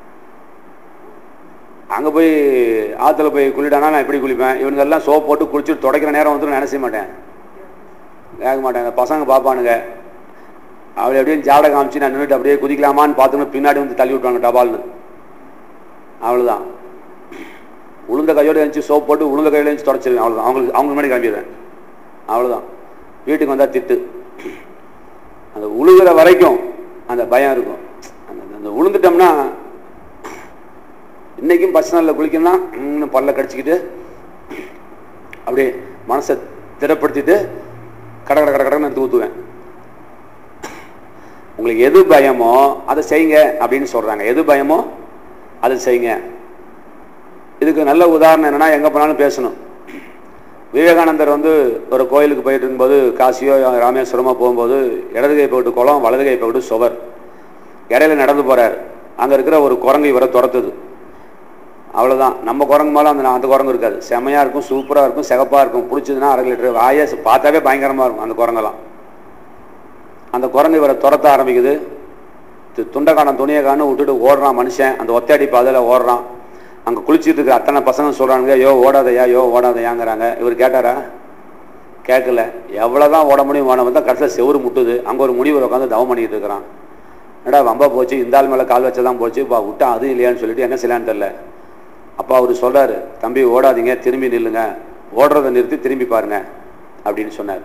அங்கே போய் ஆற்றுல போய் குளிட்டானா நான் எப்படி குளிப்பேன் இவனுங்க எல்லாம் சோப் போட்டு குளிச்சுட்டு துடைக்கிற நேரம் வந்துடும் நினைச்ச மாட்டேன் கேட்க மாட்டேன் இந்த பசங்க பார்ப்பானுங்க அவளை அப்படியே ஜாடை காமிச்சு நான் நின்றுட்டு அப்படியே குதிக்கலாமான்னு பார்த்துன்னு பின்னாடி வந்து தள்ளி விட்டுவாங்க டபால்னு அவ்வளோதான் உளுந்த கையோடு எழுந்துச்சு சோப் போட்டு உளுந்த கையோட எழுந்துச்சு தொடச்சிருவேன் அவ்வளோதான் அவங்களுக்கு அவங்க முன்னாடி கிளம்பிடுவேன் அவ்வளோதான் வீட்டுக்கு வந்தால் திட்டு அந்த உழுகிற வரைக்கும் அந்த பயம் இருக்கும் அந்த அந்த உளுந்துட்டோம்னா இன்னைக்கும் பஸ் நாளில் குளிக்கணும்னா இன்னும் பல்ல கடிச்சிக்கிட்டு அப்படியே மனசை திடப்படுத்திட்டு கட கட கட கடன்னு எடுத்து ஊற்றுவேன் உங்களுக்கு எது பயமோ அதை செய்யுங்க அப்படின்னு சொல்றாங்க எது பயமோ அதை செய்யுங்க இதுக்கு நல்ல உதாரணம் என்னன்னா எங்க போனாலும் பேசணும் விவேகானந்தர் வந்து ஒரு கோயிலுக்கு போயிட்டு இருக்கும்போது காசியோ ராமேஸ்வரமோ போகும்போது இடது கை போட்டு குளம் வலது கை போட்டு சுவர் இடையில நடந்து போறார் அங்க இருக்கிற ஒரு குரங்கு இவரை துரத்துது அவ்வளவுதான் நம்ம குரங்கு மேலே அந்த அந்த குரங்கு இருக்காது செமையா இருக்கும் சூப்பரா இருக்கும் சிகப்பா இருக்கும் பிடிச்சதுன்னா அரை லிட்டர் வாயை பார்த்தாவே பயங்கரமா இருக்கும் அந்த குரங்கெல்லாம் அந்த குரங்கு இவரை துரத்த ஆரம்பிக்குது து- துண்டக்கான துணியை காணு விட்டுட்டு ஓடுறான் மனுஷன் அந்த ஒத்தடி பாதையில் ஓடுறான் அங்கே குளிச்சிட்டு இருக்கிற அத்தனை பசங்க சொல்றாங்க யோ ஓடாதயா யோ ஓடாதயாங்கிறாங்க இவர் கேட்டாரா கேட்கல எவ்வளோதான் ஓட முடியும் ஓட வந்தால் கடைசியில் செவுரு முட்டுது அங்கே ஒரு முனிவர் உட்காந்து தவம் பண்ணிட்டு இருக்கிறான் என்னடா வம்பா போச்சு இந்த ஆள் மேலே கால் வச்சதான் போச்சு இப்போ விட்டா அது இல்லையான்னு சொல்லிட்டு என்ன செய்யலான்னு தெரில அப்பா அவர் சொல்றாரு தம்பி ஓடாதீங்க திரும்பி நில்லுங்க ஓடுறதை நிறுத்தி திரும்பி பாருங்க அப்படின்னு சொன்னார்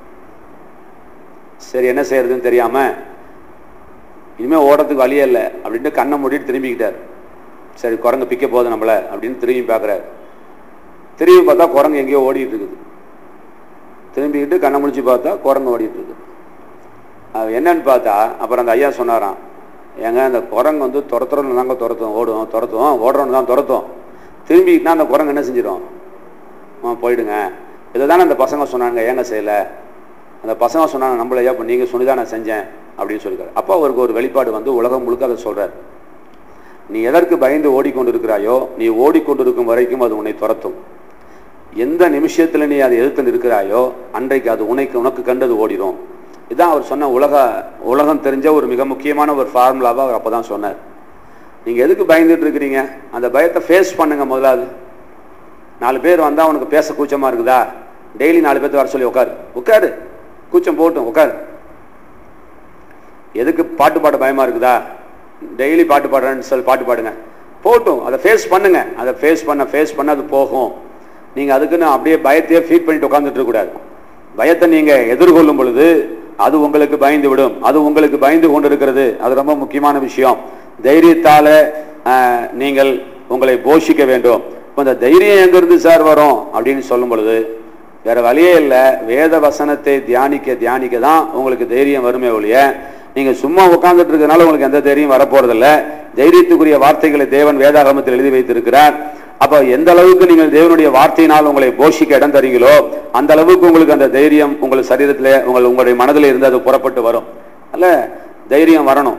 சரி என்ன செய்யறதுன்னு தெரியாம இனிமே ஓடுறதுக்கு வழியே இல்லை அப்படின்ட்டு கண்ணை மூடிட்டு திரும்பிக்கிட்டார் சரி குரங்கு பிக்க போகுது நம்மள அப்படின்னு திரும்பி பார்க்குறாரு திரும்பி பார்த்தா குரங்கு எங்கேயோ ஓடிட்டு இருக்குது திரும்பிக்கிட்டு கண்ணை முடிச்சு பார்த்தா குரங்கு ஓடிட்டு இருக்குது அது என்னன்னு பார்த்தா அப்புறம் அந்த ஐயா சொன்னாராம் ஏங்க அந்த குரங்கு வந்து துரத்துறோன்னு தாங்க துரத்தும் ஓடும் துரத்தும் ஓடுறோன்னு தான் துரத்தும் திரும்பிக்கிட்டா அந்த குரங்கு என்ன செஞ்சிடும் ஆ போயிடுங்க இதை தானே அந்த பசங்க சொன்னாங்க ஏங்க செய்யலை அந்த பசங்க சொன்னாங்க நம்மளையா இப்போ நீங்கள் சொல்லி தான் நான் செஞ்சேன் அப்படின்னு சொல்லியிருக்காரு அப்போ அவருக்கு ஒரு வெளிப்பாடு வந்து உலகம் முழுக்க அதை சொல்றார் நீ எதற்கு பயந்து ஓடிக்கொண்டிருக்கிறாயோ நீ ஓடிக்கொண்டிருக்கும் வரைக்கும் அது உன்னை துரத்தும் எந்த நிமிஷத்துல நீ அதை எதிர்த்து நிற்கிறாயோ அன்றைக்கு அது உனக்கு உனக்கு கண்டது ஓடிடும் இதான் அவர் சொன்ன உலக உலகம் தெரிஞ்ச ஒரு மிக முக்கியமான ஒரு ஃபார்முலாவை அவர் அப்பதான் சொன்னார் நீங்க எதுக்கு பயந்துட்டு இருக்கிறீங்க அந்த பயத்தை ஃபேஸ் பண்ணுங்க முதலாவது நாலு பேர் வந்தா உனக்கு பேச கூச்சமா இருக்குதா டெய்லி நாலு பேர்த்த வர சொல்லி உட்காரு உட்காரு கூச்சம் போட்டும் உட்காரு எதுக்கு பாட்டு பாட பயமா இருக்குதா டெய்லி பாட்டு பாடுறேன்னு சொல்லி பாட்டு பாடுங்க போட்டும் அதை ஃபேஸ் பண்ணுங்க அதை ஃபேஸ் பண்ண ஃபேஸ் பண்ண அது போகும் நீங்க அதுக்குன்னு அப்படியே பயத்தையே ஃபீட் பண்ணிட்டு உட்காந்துட்டு இருக்கக்கூடாது பயத்தை நீங்க எதிர்கொள்ளும் பொழுது அது உங்களுக்கு பயந்து விடும் அது உங்களுக்கு பயந்து கொண்டிருக்கிறது அது ரொம்ப முக்கியமான விஷயம் தைரியத்தால ஆஹ், நீங்கள் உங்களை போஷிக்க வேண்டும் இப்ப இந்த தைரியம் எங்கிருந்து சார் வரும் அப்படின்னு சொல்லும் பொழுது வேற வழியே இல்லை வேத வசனத்தை தியானிக்க தியானிக்க தான் உங்களுக்கு தைரியம் வருமே ஒழிய நீங்க சும்மா உட்கார்ந்துட்டு இருக்கறனால உங்களுக்கு எந்த தைரியம் வரப்போறதில்ல தைரியத்துக்குரிய வார்த்தைகளை தேவன் வேதாகமத்தில் எழுதி வைத்திருக்கிறார் அப்ப எந்த அளவுக்கு நீங்கள் தேவனுடைய வார்த்தையினால் உங்களை போஷிக்க இடம் தரீங்களோ அந்த அளவுக்கு உங்களுக்கு அந்த தைரியம் உங்கள் சரீரத்திலே உங்கள் உங்களுடைய மனதில் இருந்து அது புறப்பட்டு வரும் அல்ல தைரியம் வரணும்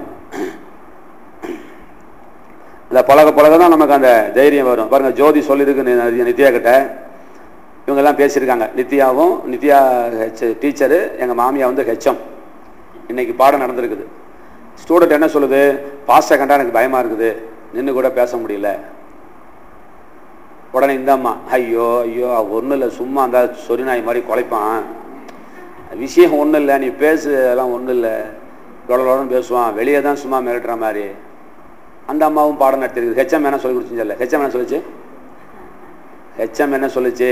இந்த பழக பழக தான் நமக்கு அந்த தைரியம் வரும் பாருங்க ஜோதி சொல்லியிருக்கு நி- நித்யா கிட்ட இவங்க எல்லாம் பேசியிருக்காங்க நித்யாவும் நித்யா ஹெச் டீச்சரு எங்கள் மாமியா வந்து ஹெச்எம் இன்னைக்கு பாடம் நடந்திருக்குது ஸ்டூடெண்ட் என்ன சொல்லுது பாஸ்டர் கண்டா எனக்கு பயமா இருக்குது நின்று கூட பேச முடியல உடனே இந்த அம்மா ஐயோ ஐயோ ஒன்றும் இல்லை சும்மா அந்த சொறி நாய் மாதிரி குலைப்பான் விஷயம் ஒன்றும் இல்லை நீ பேசு அதெல்லாம் ஒன்றும் இல்லை டொலடொலன்னு பேசுவான் வெளியே தான் சும்மா மிரட்டுற மாதிரி அந்த அம்மாவும் பாடம் நடத்திருக்கு ஹெச்எம் என்ன சொல்லி கொடுத்துச்சு இல்லை ஹெச்எம் என்ன சொல்லுச்சு ஹெச்எம் என்ன சொல்லுச்சு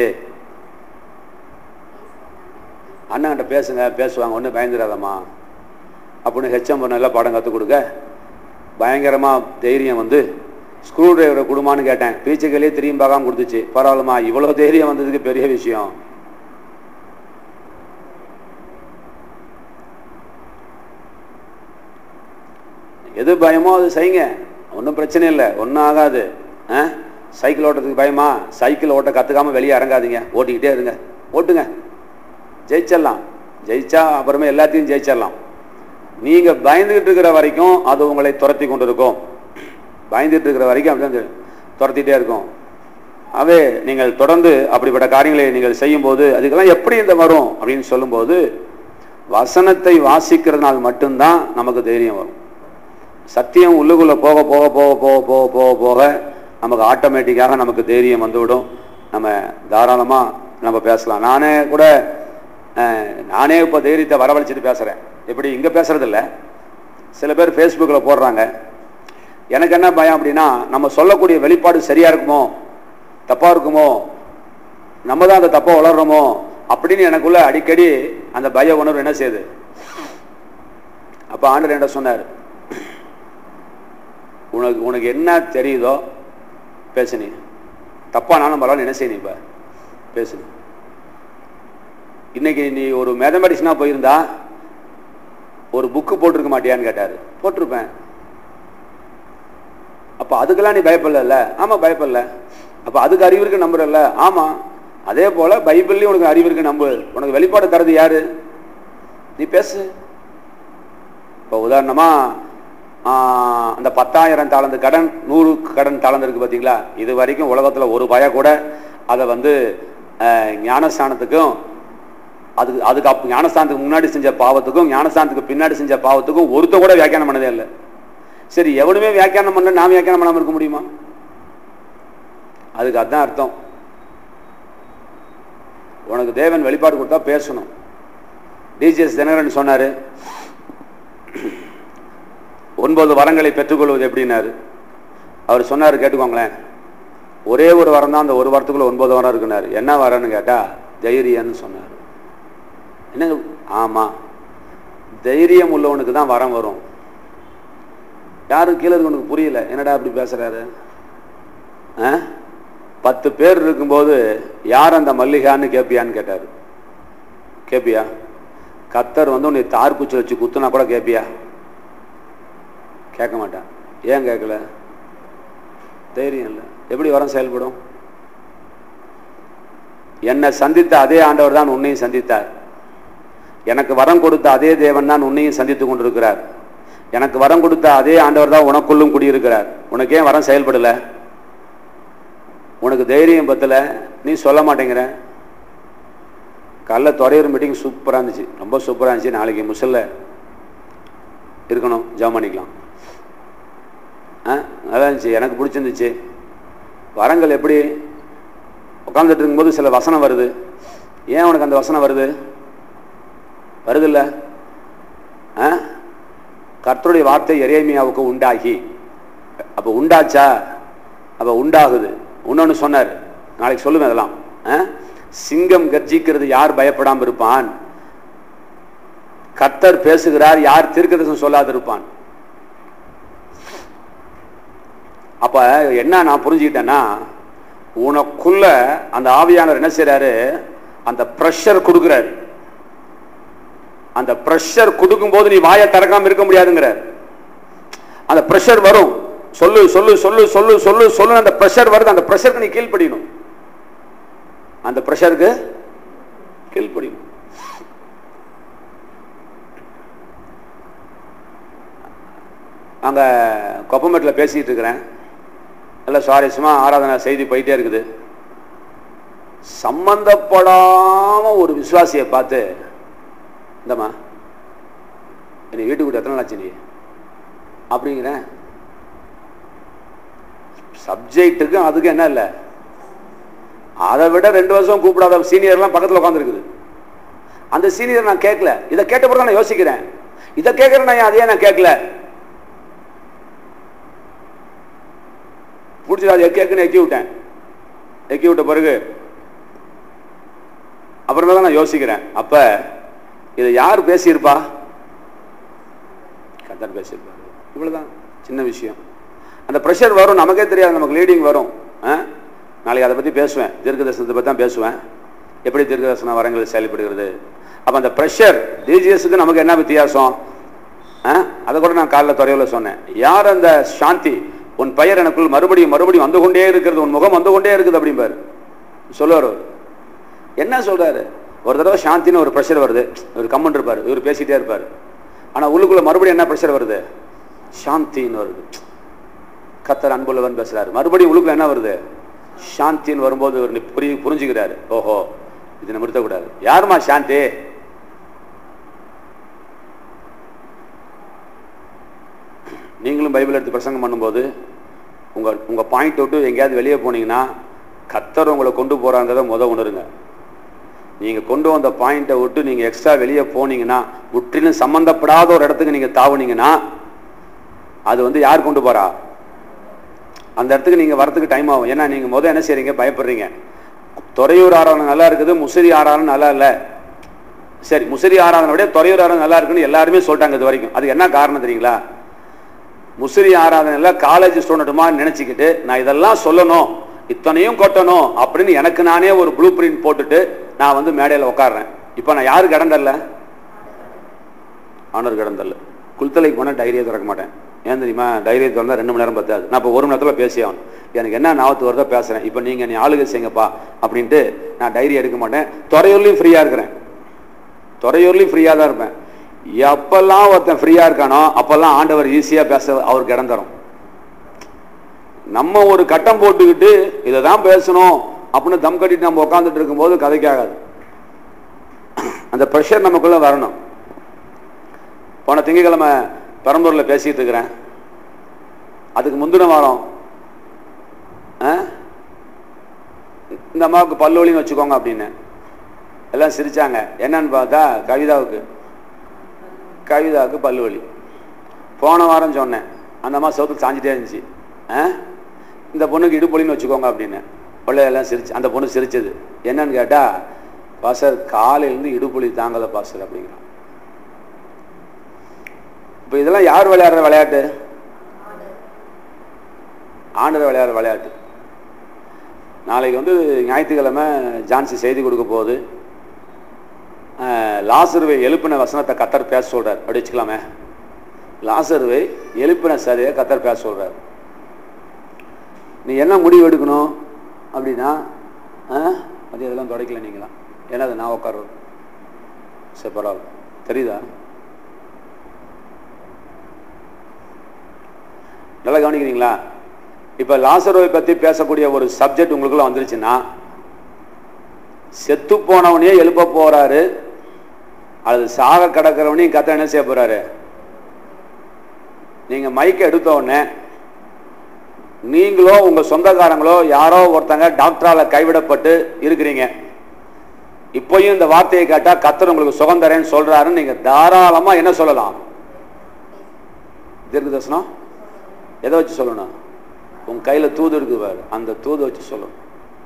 அண்ணன்கிட்ட பேசுங்க பேசுவாங்க ஒன்றும் பயந்துடாதம்மா அப்படின்னு ஹெச்எம் நல்லா பாடம் கற்றுக் கொடுக்க பயங்கரமாக தைரியம் வந்து ஸ்க்ரூ டிரைவரை கொடுமான்னு கேட்டேன் பீச்சுகளே திரும்பி பார்க்காம கொடுத்துச்சு பரவாயில்லம்மா இவ்வளோ தைரியம் வந்ததுக்கு பெரிய விஷயம் எது பயமோ அது செய்யுங்க ஒன்றும் பிரச்சனை இல்லை ஒன்றும் ஆகாது ஆ சைக்கிள் ஓட்டுறதுக்கு பயமா சைக்கிள் ஓட்ட கற்றுக்காம வெளியே இறங்காதீங்க ஓட்டிக்கிட்டே இருங்க ஓட்டுங்க ஜெயிச்சிடலாம் ஜெயிச்சா அப்புறமே எல்லாத்தையும் ஜெயிச்சிடலாம் நீங்க பயந்துகிட்டு இருக்கிற வரைக்கும் அது உங்களை துரத்தி கொண்டு இருக்கும் பயந்துட்டு இருக்கிற வரைக்கும் அப்படிதான் துரத்திட்டே இருக்கும் அவே நீங்கள் தொடர்ந்து அப்படிப்பட்ட காரியங்களை நீங்கள் செய்யும்போது அதுக்கெல்லாம் எப்படி இந்த வரும் அப்படின்னு சொல்லும்போது வசனத்தை வாசிக்கிறதுனால் மட்டும்தான் நமக்கு தைரியம் வரும் சத்தியம் உள்ளுக்குள்ள போக போக போக போக போக போக போக நமக்கு ஆட்டோமேட்டிக்காக நமக்கு தைரியம் வந்துவிடும் நம்ம தாராளமாக நம்ம பேசலாம் நானே கூட அஹ், நானே இப்போ தைரியத்தை வரவழைச்சிட்டு பேசுகிறேன் எப்படி இங்கே பேசுறது இல்ல சில பேர் ஃபேஸ்புக்கில் போடுறாங்க எனக்கு என்ன பயம் அப்படின்னா நம்ம சொல்லக்கூடிய வெளிப்பாடு சரியா இருக்குமோ தப்பா இருக்குமோ நம்ம தான் அந்த தப்பை வளர்றோமோ அப்படின்னு எனக்குள்ள அடிக்கடி அந்த பய உணர்வு என்ன செய்யுது அப்ப ஆண்டர் என்ன சொன்னார் உனக்கு உனக்கு என்ன தெரியுதோ பேசு நீ தப்பானாலும் பரவாயில்ல என்ன செய்ய நீ இப்ப பேசு இன்னைக்கு நீ ஒரு மேத்தமெட்டிக்ஸ்னா போயிருந்தா ஒரு புக்கு போட்டிருக்க மாட்டியான்னு கேட்டாரு போட்டிருப்பேன் அப்ப அதுக்கெல்லாம் நீ பயப்படல ஆமா பயப்படல அப்ப அதுக்கு அறிவு இருக்கு நம்புறல்ல ஆமா அதே போல பைபிள்லயும் உனக்கு அறிவு இருக்கு நம்பு உனக்கு வெளிப்பாடு தரது யாரு நீ பேசு இப்போ உதாரணமா ஆஹ், அந்த பத்தாயிரம் தாளந்து கடன் நூறு கடன் தாளந்து இருக்கு பாத்தீங்களா இது வரைக்கும் உலகத்துல ஒரு பய கூட அதை வந்து ஆஹ், ஞானஸ்தானத்துக்கும் அதுக்கு அதுக்கு அப்ப ஞானஸ்தானத்துக்கு முன்னாடி செஞ்ச பாவத்துக்கும் ஞானஸ்தானத்துக்கு பின்னாடி செஞ்ச பாவத்துக்கும் ஒருத்த கூட வியாக்கியானம் பண்ணதே இல்லை சரி எவனுமே வியாக்கியானம் பண்ண நான் வியாக்கியானம் பண்ணாம இருக்க முடியுமா அதுக்கு அதான் அர்த்தம் உனக்கு தேவன் வெளிப்பாடு கொடுத்தா பேசணும் டிஜிஎஸ் தினகரன் சொன்னாரு ஒன்பது வரங்களை பெற்றுக்கொள்வது எப்படின்னாரு அவர் சொன்னாரு கேட்டுக்கோங்களேன் ஒரே ஒரு வரம் தான் அந்த ஒரு வாரத்துக்குள்ள ஒன்பது வரம் இருக்குனாரு என்ன வரம்னு கேட்டா தைரியம்னு சொன்னார் என்னங்க ஆமா தைரியம் உள்ளவனுக்கு தான் வரம் வரும் யாரும் கீழே இருக்கவனுக்கு புரியல என்னடா அப்படி பேசுறாரு ஆ? பத்து பேர் இருக்கும்போது யார் அந்த மல்லிகான்னு கேப்பியான்னு கேட்டாரு கேப்பியா கத்தர் வந்து உன்னை தார் குச்சி வச்சு குத்துனா கூட கேப்பியா கேட்க மாட்டான் ஏன் கேட்கல தைரியம் இல்லை எப்படி வரம் செயல்படும் என்னை சந்தித்த அதே ஆண்டவர் தான் உன்னையும் சந்தித்தார் எனக்கு வரம் கொடுத்த அதே தேவன் தான் உன்னையும் சந்தித்துக் கொண்டிருக்கிறார் எனக்கு வரம் கொடுத்த அதே ஆண்டவர் தான் உனக்குள்ளும் குடியிருக்கிறார் உனக்கு ஏன் வரம் செயல்படல உனக்கு தைரியம் பத்தல நீ சொல்ல மாட்டேங்கிற காலைல துறையூர் மீட்டிங் சூப்பராக இருந்துச்சு ரொம்ப சூப்பராக இருந்துச்சு நாளைக்கு முசல்ல இருக்கணும் ஜாம் பண்ணிக்கலாம் ஆ நல்லா இருந்துச்சு எனக்கு பிடிச்சிருந்துச்சு வரங்கள் எப்படி உட்காந்துட்டு இருக்கும்போது சில வசனம் வருது ஏன் உனக்கு அந்த வசனம் வருது வருதில்ல ஆ கர்த்தருடைய வார்த்தை எரேமியாவுக்கு உண்டாகி அப்போ உண்டாச்சா அப்போ உண்டாகுது இன்னொன்னு சொன்னார் நாளைக்கு சொல்லுவேன் அதெல்லாம் ஆ? சிங்கம் கர்ஜிக்கிறது யார் பயப்படாம இருப்பான் கர்த்தர் பேசுகிறார் யார் தீர்க்கதரிசனம் சொல்லாது இருப்பான் அப்ப என்ன நான் புரிஞ்சுக்கிட்டேன்னா உனக்குள்ள அந்த ஆவியானவர் என்ன செய்றாரு அந்த ப்ரெஷர் கொடுக்கிறாரு அந்த ப்ரெஷர் கொடுக்கும்போது நீ வாயை திறக்காம இருக்க முடியாதுங்கிறார் அந்த ப்ரெஷர் வரும் சொல்லு சொல்லு சொல்லு சொல்லு சொல்லு சொல்லு அந்த ப்ரெஷர் வருது அந்த ப்ரெஷருக்கு நீ கீழ்ப்படியணும் அந்த ப்ரெஷருக்கு கீழ்ப்படியணும் அங்கே கொப்பமேட்டில் பேசிகிட்டு இருக்கிறேன் நல்ல சுவாரஸ்யமாக ஆராதனை செய்தி போயிட்டே இருக்குது சம்பந்தப்படாம ஒரு விசுவாசியை பார்த்து இந்தம்மா என்னை வீட்டுக்கு விட்டு எத்தனை நாளாச்சு நீ அப்படிங்கிறேன் சப்ஜெக்ட்டுக்கு அதுக்கு என்ன இல்லை அதை விட ரெண்டு வருஷம் கூப்பிடாத சீனியர்லாம் பக்கத்தில் உட்காந்துருக்குது அந்த சீனியர் நான் கேட்கல இதை கேட்ட பிறகு நான் யோசிக்கிறேன் இதை கேட்குறேன் நான் அதையே நான் கேட்கல பிடிச்சி அதை கேட்குன்னு எக்கி விட்டேன் எக்கி விட்ட பிறகு அப்புறமே தான் நான் யோசிக்கிறேன் அப்ப இதை யார் பேசியிருப்பா கத்தர் பேசியிருப்பாரு இவ்வளவுதான் சின்ன விஷயம் அந்த ப்ரெஷர் வரும் நமக்கே தெரியாது நமக்கு லீடிங் வரும் ஆ? நாளைக்கு அதை பற்றி பேசுவேன் தீர்க்க தரிசனத்தை பற்றி தான் பேசுவேன் எப்படி தீர்க்க தரிசன வரங்கள் செயல்படுகிறது அப்போ அந்த ப்ரெஷர் டிஜிஎஸ்க்கு நமக்கு என்ன வித்தியாசம் ஆ? அதை கூட நான் காலைல துறையில் சொன்னேன் யார் அந்த சாந்தி உன் பெயர் எனக்குள் மறுபடியும் மறுபடியும் வந்து கொண்டே இருக்கிறது உன் முகம் வந்து கொண்டே இருக்குது அப்படிம்பாரு சொல்லுவார் அவர் என்ன சொல்றாரு ஒரு தடவை சாந்தின்னு ஒரு ப்ரெஷர் வருது இவர் கம்மன் இருப்பார் இவர் பேசிட்டே இருப்பார் ஆனா உள்ளுக்குள்ள மறுபடியும் என்ன ப்ரெஷர் வருது சாந்தின்னு வருது கத்தர் அன்புள்ளவன் பேசுறாரு மறுபடியும் உள்ளுக்குள்ள என்ன வருது சாந்தின்னு வரும்போது இவர் புரி புரிஞ்சுக்கிறாரு ஓஹோ இது நம்ம நிறுத்தக்கூடாது யாருமா சாந்தி நீங்களும் பைபிள் எடுத்து பிரசங்கம் பண்ணும்போது உங்க உங்க பாயிண்ட் விட்டு எங்கேயாவது வெளியே போனீங்கன்னா கத்தர் உங்களை கொண்டு போறாங்கிறத முத உணருங்க நீங்க கொண்டு வந்த பாயிண்ட்டை விட்டு நீங்க எக்ஸ்ட்ரா வெளியே போனீங்கன்னா முற்றிலும் சம்பந்தப்படாத ஒரு இடத்துக்கு நீங்க தாவுனீங்கன்னா அது வந்து யார் கொண்டு போறா அந்த இடத்துக்கு நீங்க வரதுக்கு டைம் ஆகும் ஏன்னா நீங்க முத என்ன செய்றீங்க பயப்படுறீங்க துறையூர் ஆராதனை நல்லா இருக்குது முசிறி ஆராதனை நல்லா இல்லை சரி முசிறி ஆராதனை விட துறையூர் ஆராதனை நல்லா இருக்குன்னு எல்லாருமே சொல்லிட்டாங்க இது வரைக்கும் அது என்ன காரணம் தெரியுங்களா முசிறி ஆராதனையில காலேஜ் ஸ்டூடெண்ட்டுமா நினைச்சுக்கிட்டு நான் இதெல்லாம் சொல்லணும் இத்தனையும் கொட்டணும் அப்படின்னு எனக்கு நானே ஒரு ப்ளூ பிரிண்ட் போட்டுட்டு நான் வந்து மேடையில் உட்காடுறேன் இப்போ நான் யாரு கடந்தல்ல ஆனர் கடந்தல்ல குளித்தலைக்கு போனால் டைரியை திறக்க மாட்டேன் ஏன் தெரியுமா டைரியை திறந்தா ரெண்டு மணி நேரம் பத்தாது நான் இப்போ ஒரு மணி நேரத்தில் பேசி ஆகணும் எனக்கு என்ன நாவத்து வருதோ பேசுகிறேன் இப்போ நீங்கள் நீ ஆளுகை செய்யுங்கப்பா அப்படின்ட்டு நான் டைரி எடுக்க மாட்டேன் துறையூர்லையும் ஃப்ரீயாக இருக்கிறேன் துறையூர்லையும் ஃப்ரீயாக தான் இருப்பேன் எப்பெல்லாம் ஒருத்தன் ஃப்ரீயாக இருக்கானோ அப்பெல்லாம் ஆண்டவர் ஈஸியாக பேச அவருக்கு இடம் தரும் நம்ம ஒரு கட்டம் போட்டுக்கிட்டு இதை தான் பேசணும் அப்படின்னு தம் கட்டிட்டு நம்ம உட்காந்துட்டு இருக்கும்போது கதைக்காகாது அந்த ப்ரெஷர் நமக்குள்ள வரணும் போன திங்கக்கிழமை பெரம்பூரில் பேசிட்டு இருக்கிறேன் அதுக்கு முந்தின வாரம் ஆ? இந்த அம்மாவுக்கு பல்வலின்னு வச்சுக்கோங்க அப்படின்னு எல்லாம் சிரிச்சாங்க என்னன்னு பார்த்தா கவிதாவுக்கு கவிதாவுக்கு பல்வலி போன வாரம் சொன்னேன் அந்த அம்மா சோத்துல சாஞ்சிட்டே இருந்துச்சு ஆ? இந்த பொண்ணுக்கு இடுப்பொலின்னு வச்சுக்கோங்க அப்படின்னு உள்ள எல்லாம் சிரிச்சு அந்த பொண்ணு சிரிச்சது என்னன்னு கேட்டா பாசர் காலையிலேருந்து இடுப்புலி தாங்கல பாசர் அப்படிங்கிறான் இப்போ இதெல்லாம் யார் விளையாடுற விளையாட்டு ஆண்டர் விளையாடுற விளையாட்டு நாளைக்கு வந்து ஞாயிற்றுக்கிழமை ஜான்சி செய்தி கொடுக்க போகுது அஹ், லாசருவை எழுப்பின வசனத்தை கத்தர் பேச சொல்றார் அப்படி வச்சுக்கலாமே லாசருவை எழுப்பின சரியை கத்தர் பேச சொல்றார் நீ என்ன முடிவு எடுக்கணும் அப்படின்னா ஆ? அது இதெல்லாம் தொடக்கல நீங்களாம் ஏன்னா அது நான் உட்காருவது சரி பரவாயில்ல தெரியுதா நல்லா கவனிக்கிறீங்களா இப்ப லாசரோவை பத்தி பேசக்கூடிய ஒரு சப்ஜெக்ட் உங்களுக்குள்ள வந்துருச்சுன்னா செத்து போனவனையே எழுப்ப போறாரு அல்லது சாக கிடக்கிறவனையும் கத்த என்ன செய்ய போறாரு நீங்க மைக்க எடுத்த உடனே நீங்களோ உங்க சொந்தக்காரங்களோ யாரோ ஒருத்தங்க டாக்டரால கைவிடப்பட்டு இருக்கிறீங்க இப்போயும் இந்த வார்த்தையை கேட்டா கத்தர் உங்களுக்கு சுகம் தரேன்னு சொல்றாருன்னு நீங்க தாராளமா என்ன சொல்லலாம் தீர்க்க தரிசனம் எதை வச்சு சொல்லணும் உங்க கையில தூது இருக்கு பாரு அந்த தூதை வச்சு சொல்லணும்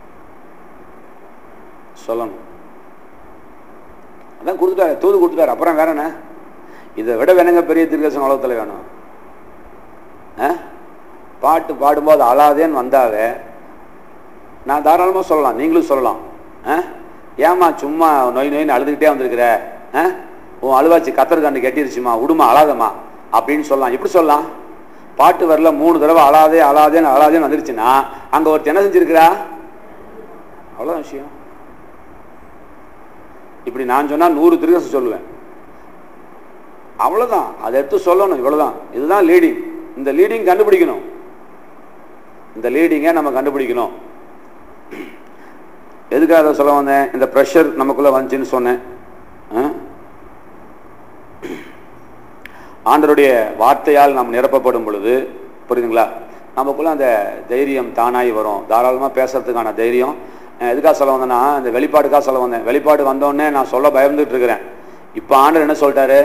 சொல்லணும் அதான் கொடுத்துட்டாரு தூது கொடுத்துட்டாரு அப்புறம் வேற என்ன இதை விட வேணுங்க பெரிய தீர்க்கதரிசனம் உலகத்துல வேணும் ஆ? பாட்டு பாடும்போது அழாதேன்னு வந்தாவே நான் தாராளமாக சொல்லலாம் நீங்களும் சொல்லலாம் ஆ? ஏம்மா சும்மா நொய் நொயின்னு அழுதுகிட்டே வந்திருக்கிற ஆ? உன் அழுவாச்சு கத்தர் கண்டு கெட்டிருச்சுமா விடுமா அழாதம்மா அப்படின்னு சொல்லலாம் எப்படி சொல்லலாம் பாட்டு வரல மூணு தடவை அழாதே அழாதேன்னு அழாதேன்னு வந்துருச்சுன்னா அங்க ஒருத்தர் என்ன செஞ்சிருக்கிறா அவ்வளவுதான் விஷயம் இப்படி நான் சொன்னா நூறு திருகசம் சொல்லுவேன் அவ்வளவுதான் அதை எடுத்து சொல்லணும் இவ்வளவுதான் இதுதான் லீடிங் இந்த லீடிங் கண்டுபிடிக்கணும் இந்த லீடிங்கை நம்ம கண்டுபிடிக்கணும் எதுக்காக அதை சொல்ல வந்தேன் இந்த ப்ரெஷர் நமக்குள்ள வந்துச்சுன்னு சொன்னேன் ஆ? ஆண்டருடைய வார்த்தையால் நாம் நிரப்பப்படும் பொழுது புரியுதுங்களா நமக்குள்ள அந்த தைரியம் தானாய் வரும் தாராளமாக பேசுறதுக்கான தைரியம் அஹ் எதுக்காக சொல்ல வந்தேன்னா இந்த வெளிப்பாடுக்காக சொல்ல வந்தேன் வெளிப்பாடு வந்தோடனே நான் சொல்ல பயந்துட்டு இருக்கிறேன் இப்போ ஆண்டர் என்ன சொல்லிட்டாரு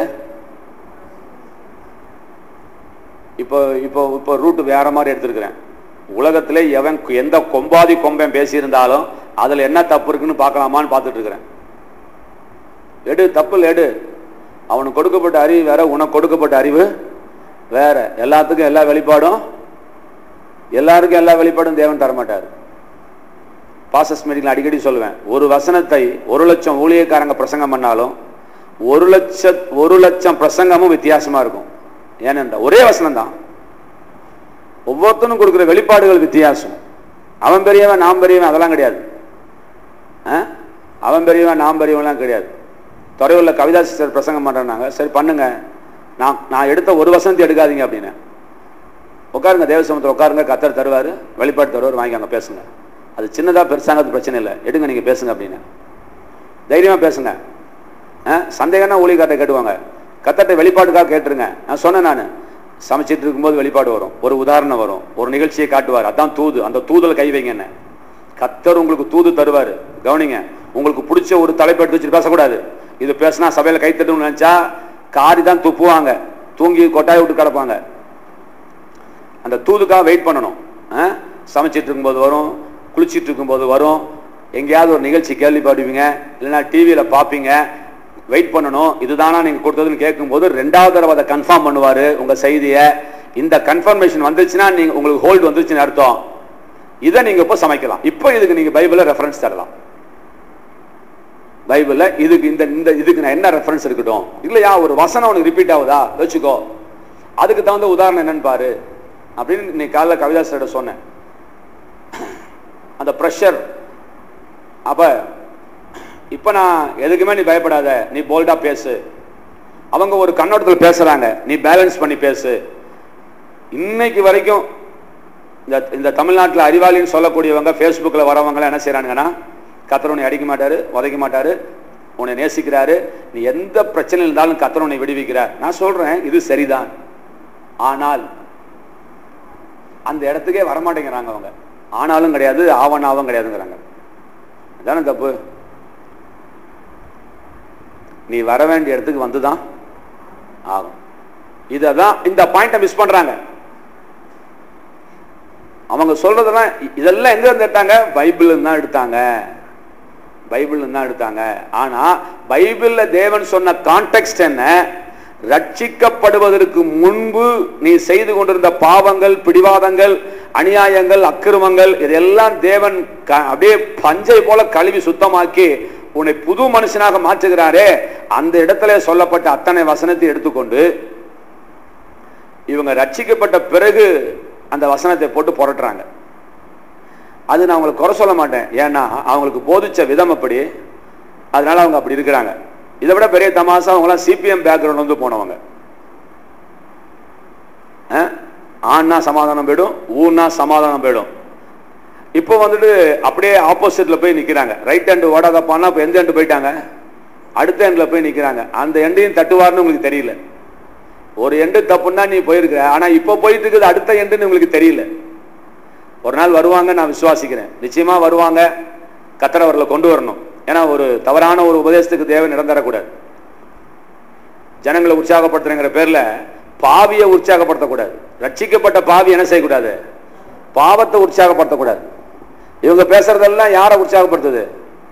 இப்போ இப்போ இப்போ ரூட் வேற மாதிரி எடுத்திருக்கிறேன் உலகத்திலே எவன் எந்த கொம்பாதி கொம்பன் பேசியிருந்தாலும் அதில் என்ன தப்பு இருக்குன்னு பார்க்கலாமான்னு பார்த்துட்டு இருக்கிறேன் எடு தப்பு இல்லை, எடு அவனுக்கு கொடுக்கப்பட்ட அறிவு வேற உனக்கு கொடுக்கப்பட்ட அறிவு வேற எல்லாத்துக்கும் எல்லா வெளிப்பாடும் எல்லாருக்கும் எல்லா வெளிப்பாடும் தேவன் தரமாட்டார் பாசஸ் மீட்டிங்ல அடிக்கடி சொல்லுவேன் ஒரு வசனத்தை ஒரு லட்சம் ஊழியக்காரங்க பிரசங்கம் பண்ணாலும் ஒரு லட்ச ஒரு லட்சம் பிரசங்கமும் வித்தியாசமா இருக்கும் ஏனென்றா ஒரே வசனம் தான் ஒவ்வொருத்தனும் கொடுக்குற வெளிப்பாடுகள் வித்தியாசம் அவன் பெரியவன் நாம் பெரியவன் அதெல்லாம் கிடையாது ஆ? அவன் பெரியவன் நாம் பெரியவன்லாம் கிடையாது துறையூரில் கவிதா சிஸ்டர் பிரசங்கம் பண்ணுறாங்க சரி பண்ணுங்க நான் நான் எடுத்த ஒரு வசனத்தை எடுக்காதீங்க அப்படின்னு உட்காருங்க தேவசமத்தில் உட்காருங்க கத்தர் தருவார் வெளிப்பாடு தருவார் வாங்கி அங்கே பேசுங்க அது சின்னதாக பெருசாங்கிறது பிரச்சனை இல்லை எடுங்க நீங்கள் பேசுங்க அப்படின்னு தைரியமாக பேசுங்க ஆ? சந்தேகம்னா ஊழியக்கார்ட்ட கேட்டுவாங்க கத்தட்ட வெளிப்பாடுக்காக கேட்டுருங்க நான் சொன்னேன் நான் சமைச்சிட்டு இருக்கும்போது வெளிப்பாடு வரும் ஒரு உதாரணம் வரும் ஒரு நிகழ்ச்சியை காட்டுவார் அதான் தூது அந்த தூதல் கை வைங்க என்ன கத்தர் உங்களுக்கு தூது தருவார் கவனிங்க உங்களுக்கு பிடிச்ச ஒரு தலைப்பு எடுத்து வச்சுட்டு பேசக்கூடாது இது பேசினா சபையில் கை தட்டுன்னு நினைச்சா காரி தான் துப்புவாங்க தூங்கி கொட்டாய் விட்டு கிடப்பாங்க அந்த தூதுக்காக வெயிட் பண்ணணும் ஆ? சமைச்சிட்டு இருக்கும்போது வரும் குளிச்சிட்டு இருக்கும்போது வரும் எங்கேயாவது ஒரு நிகழ்ச்சி கேள்விப்படுவீங்க இல்லைன்னா டிவியில் பார்ப்பீங்க வெயிட் பண்ணணும் இதுதானா நீங்கள் கொடுத்ததுன்னு கேட்கும்போது ரெண்டாவது தடவை அதை கன்ஃபார்ம் பண்ணுவார் உங்கள் செய்தியை இந்த கன்ஃபர்மேஷன் வந்துச்சுன்னா நீங்கள் உங்களுக்கு ஹோல்டு வந்துருச்சுன்னு அர்த்தம் இதை நீங்கள் இப்போ சமைக்கலாம் இப்போ இதுக்கு நீங்கள் பைபிளில் ரெஃபரன்ஸ் தரலாம் பைபிளில் இதுக்கு இந்த இந்த இதுக்கு நான் என்ன ரெஃபரன்ஸ் இருக்கட்டும் இல்லையா ஒரு வசனம் உனக்கு ரிப்பீட் ஆகுதா வச்சுக்கோ அதுக்கு தகுந்த உதாரணம் என்னன்னு பாரு அப்படின்னு இன்னைக்கு காலைல கவிதா சார்ட்ட சொன்னேன் அந்த ப்ரெஷர் அப்ப இப்ப நான் எதுக்குமே நீ பயப்படாத நீ போல்டா பேசு அவங்க ஒரு கண்ணோட்டத்தில் பேசுறாங்க நீ பேலன்ஸ் பண்ணி பேசு இன்னைக்கு வரைக்கும் இந்த இந்த தமிழ்நாட்டில் அறிவாளின்னு சொல்லக்கூடியவங்க ஃபேஸ்புக்கில் வரவங்களாம் என்ன செய்றானுங்கன்னா கத்தர் உன்னை அடிக்க மாட்டாரு உதைக்க மாட்டாரு உன்னை நேசிக்கிறாரு நீ எந்த பிரச்சனை இருந்தாலும் கத்தர் உன்னை விடுவிக்கிறார் நான் சொல்றேன் இது சரிதான் ஆனால் அந்த இடத்துக்கே வரமாட்டேங்கிறாங்க அவங்க ஆனாலும் கிடையாது ஆவனாவும் கிடையாதுங்கிறாங்க அதானே தப்பு நீ வர வேண்டிய இடத்துக்கு வந்துதான் ஆகும் இததான் இந்த பாயிண்ட மிஸ் பண்றாங்க அவங்க சொல்றதெல்லாம் இ- இதெல்லாம் எங்க இருந்து எடுத்தாங்க பைபிள் தான் எடுத்தாங்க பைபிள் தான் எடுத்தாங்க ஆனா பைபிள்ல தேவன் சொன்ன கான்டெக்ட் என்ன ரட்சிக்கப்படுவதற்கு முன்பு நீ செய்து கொண்டிருந்த பாவங்கள் பிடிவாதங்கள் அநியாயங்கள் அக்கிரமங்கள் இதெல்லாம் தேவன் க- அப்படியே பஞ்சை போல கழுவி சுத்தமாக்கி உன்னை புது மனுஷனாக மாற்றுகிறாரே அந்த இடத்துல சொல்லப்பட்ட அத்தனை வசனத்தை எடுத்துக்கொண்டு இவங்க ரட்சிக்கப்பட்ட பிறகு அந்த வசனத்தை போட்டு புரட்டுறாங்க அது நான் அவங்களை குறை சொல்ல மாட்டேன் ஏன்னா அவங்களுக்கு போதிச்ச விதம் அப்படி அதனால அவங்க அப்படி இருக்கிறாங்க இதை விட பெரிய தமாசா அவங்களாம் சிபிஎம் பேக்ரவுண்ட் வந்து போனவங்க அஹ்? ஆண்னா சமாதானம் போயிடும் ஊன்னா சமாதானம் போயிடும் இப்போ வந்துட்டு அப்படியே ஆப்போசிட்ல போய் நிக்கிறாங்க ரைட் ஹேண்டு ஓடாதப்பான்னா இப்போ எந்த ஹேண்டு போயிட்டாங்க அடுத்த ஹேண்ட்ல போய் நிக்கிறாங்க அந்த எண்டையும் தட்டுவார்னு உங்களுக்கு தெரியல ஒரு எண்டு தப்புன்னா நீ போயிருக்கிற ஆனா இப்போ போயிட்டு இருக்குது அடுத்த எண்டுன்னு உங்களுக்கு தெரியல ஒரு நாள் வருவாங்க நான் விசுவாசிக்கிறேன் நிச்சயமா வருவாங்க கத்தரவர்களை கொண்டு வரணும் ஏன்னா ஒரு தவறான ஒரு உபதேசத்துக்கு தேவை நடந்துடக்கூடாது ஜனங்களை உற்சாகப்படுத்துறங்கிற பேர்ல பாவியை உற்சாகப்படுத்தக்கூடாது ரட்சிக்கப்பட்ட பாவி என்ன செய்யக்கூடாது பாவத்தை உற்சாகப்படுத்தக்கூடாது இவங்க பேசுறதெல்லாம் யாரை உற்சாகப்படுத்துது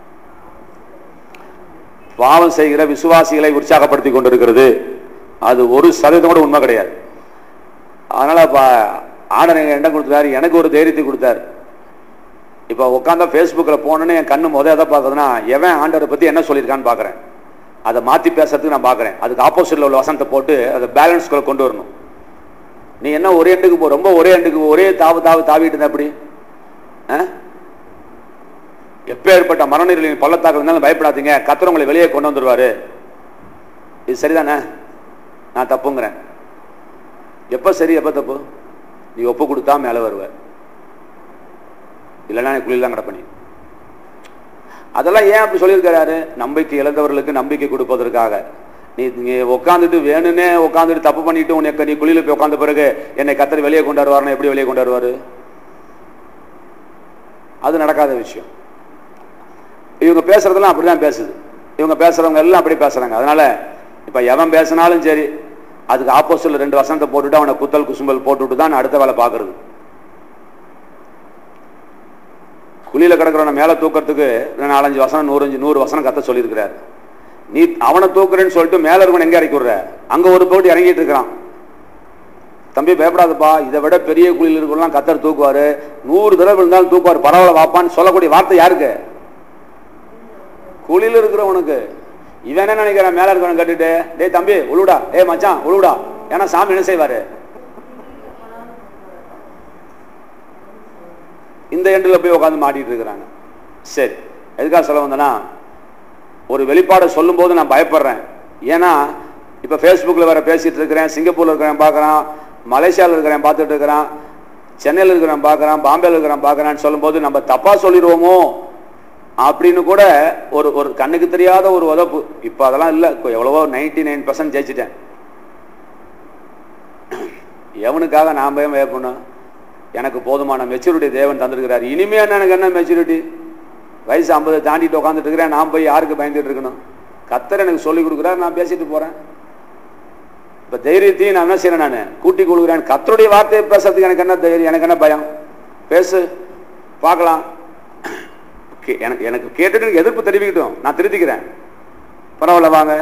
பாவம் செய்கிற விசுவாசிகளை உற்சாகப்படுத்தி கொண்டிருக்கிறது அது ஒரு சதவீதம் கூட உண்மை கிடையாது அதனால ப- ஆண்டவர் எனக்கு என்ன கொடுத்தாரு எனக்கு ஒரு தைரியத்தை கொடுத்தாரு இப்போ உட்காந்தா ஃபேஸ்புக்கில் போனோன்னே என் கண்ணு முத எதை பார்க்குதுன்னா எவன் ஆண்டவரை பற்றி என்ன சொல்லியிருக்கான்னு பார்க்குறேன் அதை மாற்றி பேசுறதுக்கு நான் பார்க்குறேன் அதுக்கு ஆப்போசிட்டில் உள்ள வசனத்தை போட்டு அதை பேலன்ஸ்குள்ள கொண்டு வரணும் நீ என்ன ஒரே எண்டுக்கு போ ரொம்ப ஒரே எண்டுக்கு ஒரே தாவு தாவு தாவிட்டு இருந்தா எப்படி ஆ? எப்பேற்பட்ட மரணநிலையின் பள்ளத்தாக்கு இருந்தாலும் பயப்படாதீங்க கத்தர் உங்களை வெளியே கொண்டு வந்துருவாரு இது சரிதானே நான் தப்புங்கிறேன் எப்ப சரி எப்ப தப்பு நீ ஒப்பு கொடுத்தா மேல வருவ இல்லைன்னா நீ குளிர் தான் கிடப்ப நீ அதெல்லாம் ஏன் அப்படி சொல்லியிருக்கிறாரு நம்பிக்கை இழந்தவர்களுக்கு நம்பிக்கை கொடுப்பதற்காக நீ நீ உட்காந்துட்டு வேணும்னே உட்காந்துட்டு தப்பு பண்ணிட்டு உனக்கு நீ குளியில போய் உட்கார்ந்த பிறகு என்னை கத்தர் வெளியே கொண்டு வருவாருன்னா எப்படி வெளியே கொண்டு வருவாரு அது நடக்காத விஷயம் இவங்க பேசுறதெல்லாம் அப்படிதான் பேசுது இவங்க பேசுறவங்க எல்லாம் அப்படி பேசுறாங்க அதனால இப்ப எவன் பேசினாலும் சரி அதுக்கு ஆப்போசிட்ல ரெண்டு வசனத்தை போட்டுட்டு அவனை குத்தல் குசும்பல் போட்டுட்டு தான் நான் அடுத்த வேலை பாக்குறது குழியில கிடக்கிறவனை மேல தூக்கறதுக்கு நாலஞ்சு வசனம் நூறஞ்சு நூறு வசனம் கத்த சொல்லியிருக்கிறார் நீ அவனை தூக்குறேன்னு சொல்லிட்டு மேல இருக்கவன் எங்க இறக்கி விடுற அங்க ஒரு போட்டு இறங்கிட்டு இருக்கிறான் தம்பி பயப்படாதப்பா இதை விட பெரிய குழியில் இருக்கலாம் கத்தர் தூக்குவாரு நூறு தடவை விழுந்தாலும் தூக்குவார் பரவாயில்ல வாப்பான்னு சொல்லக்கூடிய வார்த்தை யாருக்கு குழியில் இருக்கிறவனுக்கு இவன் என்ன நினைக்கிறான் மேல இருக்கிறவன் கட்டிட்டு டேய் தம்பி உழுடா டேய் மச்சான் உழுடா ஏன்னா சாமி என்ன செய்வாரு இந்த எண்டில் போய் உட்காந்து மாட்டிட்டு இருக்கிறாங்க சரி எதுக்காக சொல்ல வந்தேன்னா ஒரு வெளிப்பாடை சொல்லும்போது நான் பயப்படுறேன் ஏன்னா இப்போ ஃபேஸ்புக்கில் வேற பேசிட்டு இருக்கிறேன் சிங்கப்பூர்ல இருக்கிறேன் பார்க்குறான் மலேசியாவில் இருக்கிறேன் பார்த்துட்டு இருக்கிறான் சென்னையில் இருக்கிறேன் பார்க்குறான் பாம்பேல இருக்கிறேன் பார்க்குறான்னு சொல்லும்போது நம்ம தப்பாக சொல்லிடுவோமோ அப்படின்னு கூட ஒரு ஒரு கண்ணுக்கு தெரியாத ஒரு உதப்பு இப்போ அதெல்லாம் இல்லை இப்போ எவ்வளவோ நைன்டி நைன் பர்சன்ட் ஜெயிச்சிட்டேன் எவனுக்காக நான் பயம் வேப்பணும் எனக்கு போதுமான மெச்சூரிட்டி தேவன் தந்திருக்கிறார் இனிமே என்ன எனக்கு என்ன மெச்சூரிட்டி வயசு ஐம்பது தாண்டிட்டு உட்காந்துட்டு இருக்கிறேன் நான் போய் யாருக்கு பயந்துட்டு இருக்கணும் கத்தர் எனக்கு சொல்லி கொடுக்குறாரு நான் பேசிட்டு போறேன் இப்ப தைரியத்தையும் நான் என்ன செய்யறேன் நான் கூட்டி கொடுக்குறேன் கத்தருடைய வார்த்தையை பேசுறதுக்கு எனக்கு என்ன தைரியம் எனக்கு என்ன பயம் பேசு பார்க்கலாம் கே- எனக்கு எனக்கு கேட்டுட்டு எனக்கு எதிர்ப்பு தெரிவிக்கட்டும் நான் திருத்திக்கிறேன் பரவாயில்ல வாங்க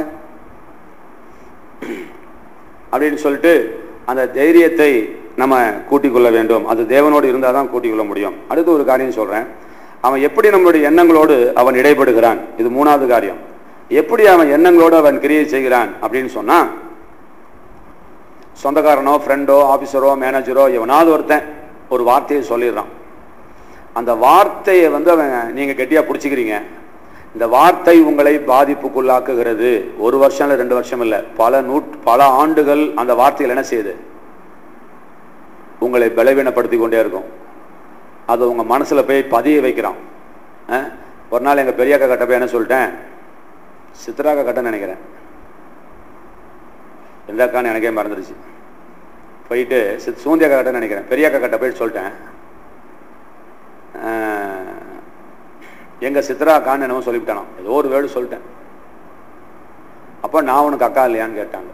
அப்படின்னு சொல்லிட்டு அந்த தைரியத்தை நம்ம கூட்டிக் கொள்ள வேண்டும் அது தேவனோடு இருந்தால் தான் கூட்டிக் கொள்ள முடியும் அடுத்து ஒரு காரியம் சொல்றேன் அவன் எப்படி நம்மளுடைய எண்ணங்களோடு அவன் இடைப்படுகிறான் இது மூணாவது காரியம் எப்படி அவன் எண்ணங்களோடு அவன் கிரியை செய்கிறான் அப்படின்னு சொன்னா சொந்தக்காரனோ ஃப்ரெண்டோ ஆபீசரோ மேனேஜரோ எவனாவது ஒருத்தன் ஒரு வார்த்தையை சொல்லிடுறான் அந்த வார்த்தையை வந்து அவன் நீங்க கெட்டியா பிடிச்சிக்கிறீங்க இந்த வார்த்தை உங்களை பாதிப்புக்குள்ளாக்குகிறது ஒரு வருஷம் இல்லை ரெண்டு வருஷம் இல்லை பல நூற் பல ஆண்டுகள் அந்த வார்த்தைகள் என்ன செய்யுது உங்களை பலவீனப்படுத்தி கொண்டே இருக்கும் அது உங்க மனசுல போய் பதிய வைக்கிறான் அஹ்? ஒரு நாள் எங்க பெரியாக்கா கட்ட போய் என்ன சொல்லிட்டேன் சித்ராக்கா கட்டன்னு நினைக்கிறேன் எந்த அக்கான்னு எனக்கே மறந்துடுச்சு போயிட்டு சித் சூந்தியாக்கா கட்டன்னு நினைக்கிறேன் பெரியாக்கா கட்ட போய் சொல்லிட்டேன் அஹ், எங்க சித்ரா அக்கான்னு என்னமோ சொல்லிவிட்டானோ ஏதோ ஒரு வேர்டு சொல்லிட்டேன் அப்போ நான் உனக்கு அக்கா இல்லையான்னு கேட்டாங்க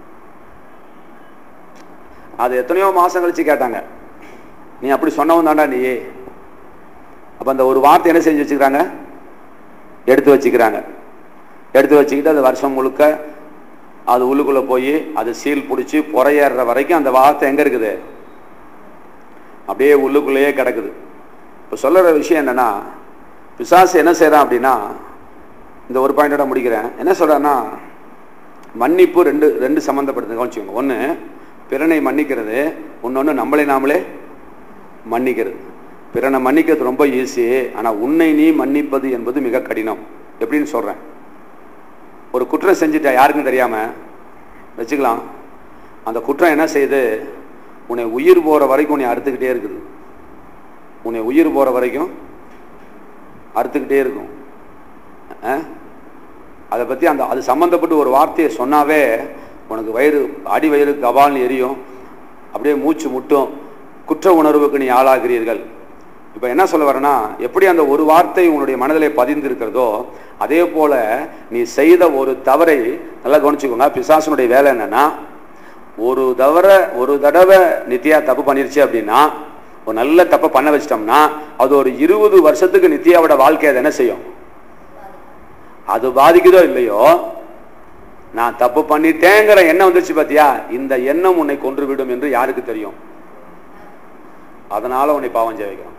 அது எத்தனையோ மாசம் கழிச்சு கேட்டாங்க நீ அப்படி சொன்னவன் தாண்டா நீ அப்ப அந்த ஒரு வார்த்தை என்ன செஞ்சு வச்சுக்கிறாங்க எடுத்து வச்சுக்கிறாங்க எடுத்து வச்சுக்கிட்டு அது வருஷம் முழுக்க அது உள்ளுக்குள்ள போய் அது சீல் பிடிச்சி புறையேறுற வரைக்கும் அந்த வார்த்தை எங்க இருக்குது அப்படியே உள்ளுக்குள்ளேயே கிடக்குது இப்போ சொல்லுற விஷயம் என்னன்னா பிசாசு என்ன செய்றான் அப்படின்னா இந்த ஒரு பாயிண்டோட முடிக்கிறேன் என்ன சொல்றான்னா மன்னிப்பு ரெண்டு ரெண்டு சம்மந்தப்படுது கவனிச்சுக்கோங்க ஒன்று பிறனை மன்னிக்கிறது இன்னொன்று நம்மளை நாமளே மன்னிக்கிறது பிறனை மன்னிக்கிறது ரொம்ப ஈஸி ஆனால் உன்னை நீ மன்னிப்பது என்பது மிக கடினம் எப்படின்னு சொல்கிறேன் ஒரு குற்றம் செஞ்சுட்டா யாருக்கும் தெரியாம வச்சுக்கலாம் அந்த குற்றம் என்ன செய்யுது உன்னை உயிர் போகிற வரைக்கும் உன்னை அறுத்துக்கிட்டே இருக்குது உன்னை உயிர் போகிற வரைக்கும் அறுத்துக்கிட்டே இருக்கும் அஹ்? அதை பற்றி அந்த அது சம்மந்தப்பட்டு ஒரு வார்த்தையை சொன்னாவே உனக்கு வயிறு அடி வயிறு கபால்னு எரியும் அப்படியே மூச்சு முட்டும் குற்ற உணர்வுக்கு நீ ஆளாகிறீர்கள் இப்போ என்ன சொல்ல வரேன்னா எப்படி அந்த ஒரு வார்த்தை உன்னுடைய மனதிலே பதிந்து இருக்கிறதோ அதே போல நீ செய்த ஒரு தவறை நல்லா கவனிச்சுக்கோங்க பிசாசனுடைய வேலை என்னன்னா ஒரு தவறை ஒரு தடவை நித்யா தப்பு பண்ணிருச்சு அப்படின்னா ஒரு நல்ல தப்பை பண்ண வச்சிட்டோம்னா அது ஒரு இருபது வருஷத்துக்கு நித்யாவோட வாழ்க்கை அதை என்ன செய்யும் அது பாதிக்குதோ இல்லையோ நான் தப்பு பண்ணிட்டேங்கிற எண்ணம் வந்துருச்சு பாத்தியா இந்த எண்ணம் உன்னை கொன்றுவிடும் என்று யாருக்கு தெரியும் அதனால உன்னை பாவம் செய்ய வைக்கிறான்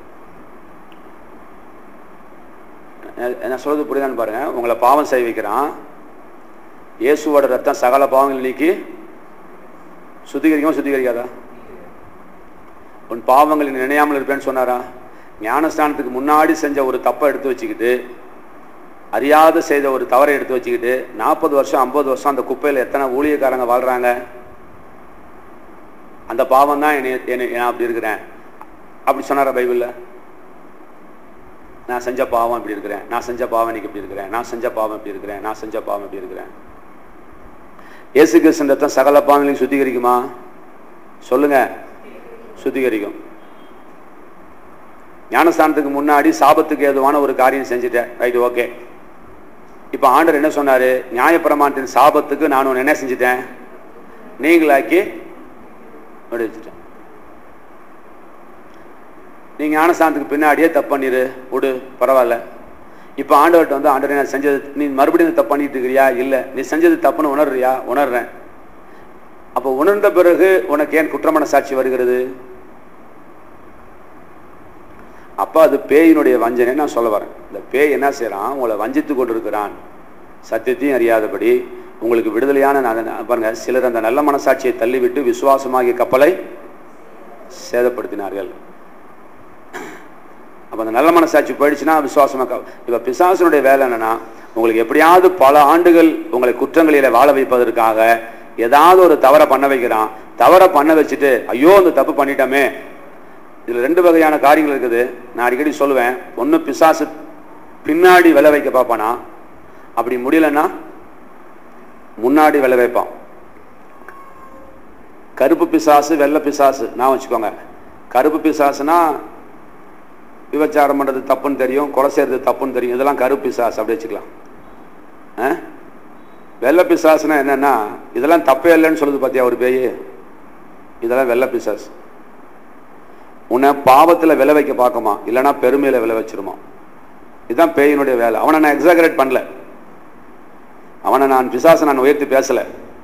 என்ன- என்ன சொல்றது புரியுதான்னு பாருங்க உங்களை பாவம் செய்ய வைக்கிறான் இயேசுவோட ரத்தம் சகல பாவங்கள் நீக்கி சுத்திகரிக்குமா சுத்திகரிக்காதா உன் பாவங்களை நீ நினையாமல் இருப்பேன்னு சொன்னாரா ஞானஸ்தானத்துக்கு முன்னாடி செஞ்ச ஒரு தப்பை எடுத்து வச்சுக்கிட்டு அறியாத செய்த ஒரு தவறை எடுத்து வச்சுக்கிட்டு நாற்பது வருஷம் ஐம்பது வருஷம் அந்த குப்பையில் எத்தனை ஊழியக்காரங்க வாழ்றாங்க அந்த பாவம் தான் என்னை என்னை நான் அப்படி இருக்கிறேன் அப்படி சொன்னாரா பைபிளில் நான் செஞ்ச பாவம் இப்படி இருக்கிறேன் நான் செஞ்ச பாவம் இன்னைக்கு இப்படி இருக்கிறேன் நான் செஞ்ச பாவம் இப்படி இருக்கிறேன் நான் செஞ்ச பாவம் இப்படி இருக்கிறேன் இயேசு கிறிஸ்தன் ரத்தம் சகல பாவங்களையும் சுத்திகரிக்குமா சொல்லுங்க சுத்திகரிக்கும் ஞானஸ்தானத்துக்கு முன்னாடி சாபத்துக்கு ஏதுவான ஒரு காரியம் செஞ்சுட்டேன் ரைட் ஓகே இப்போ ஆண்டர் என்ன சொன்னாரு நியாயப்பிரமாணத்தின் சாபத்துக்கு நான் ஒன்று என்ன செஞ்சுட்டேன் நீங்களாக்கி வச்சுட்டேன் நீ ஞானஸ்தானத்துக்கு பின்னாடியே தப்பு பண்ணிரு விடு பரவாயில்ல இப்போ ஆண்டவர்கிட்ட வந்து ஆண்டவரே நான் செஞ்சது நீ மறுபடியும் தப்பு பண்ணிட்டு இருக்கிறியா இல்லை நீ செஞ்சது தப்புன்னு உணர்றியா உணர்றேன் அப்போ உணர்ந்த பிறகு உனக்கு ஏன் குற்றமன சாட்சி வருகிறது அப்போ அது பேயினுடைய வஞ்சனை நான் சொல்ல வரேன் இந்த பேய் என்ன செய்யறான் உங்களை வஞ்சித்து கொண்டிருக்கிறான் சத்தியத்தையும் அறியாதபடி உங்களுக்கு விடுதலையான ந- பாருங்க சிலர் அந்த நல்ல மனசாட்சியை தள்ளிவிட்டு விசுவாசமாகிய கப்பலை சேதப்படுத்தினார்கள் அப்போ அந்த நல்ல மனசாட்சி போயிடுச்சுன்னா விசுவாசமாக இப்போ பிசாசனுடைய வேலை என்னன்னா உங்களுக்கு எப்படியாவது பல ஆண்டுகள் உங்களை குற்றங்களில வாழ வைப்பதற்காக ஏதாவது ஒரு தவறை பண்ண வைக்கிறான் தவறை பண்ண வச்சுட்டு ஐயோ இந்த தப்பு பண்ணிட்டோமே இதுல ரெண்டு வகையான காரியங்கள் இருக்குது நான் அடிக்கடி சொல்லுவேன் ஒன்று பிசாசு பின்னாடி விளை வைக்க பார்ப்பானா அப்படி முடியலன்னா முன்னாடி விளை வைப்பான் கருப்பு பிசாசு வெள்ளை பிசாசு நான் வச்சுக்கோங்க கருப்பு பிசாசுனா விபச்சாரம் பண்ணுறது தப்புன்னு தெரியும் கொலை செய்கிறது தப்புன்னு தெரியும் இதெல்லாம் கருப்பு பிசாசு அப்படி வச்சுக்கலாம் ஆ? வெள்ளை பிசாசுனா என்னன்னா இதெல்லாம் தப்பே இல்லைன்னு சொல்லுது பார்த்தியா ஒரு பேய் இதெல்லாம் வெள்ளை பிசாசு உன்னை பாவத்தில் விளை வைக்க பார்க்குமா இல்லைன்னா பெருமையில் விளை வச்சிருமா இதுதான் பேயினுடைய வேலை அவனை நான் எக்ஸாகரேட் பண்ணல அவனை நான் பிசாசை நான் உயர்த்தி பேசல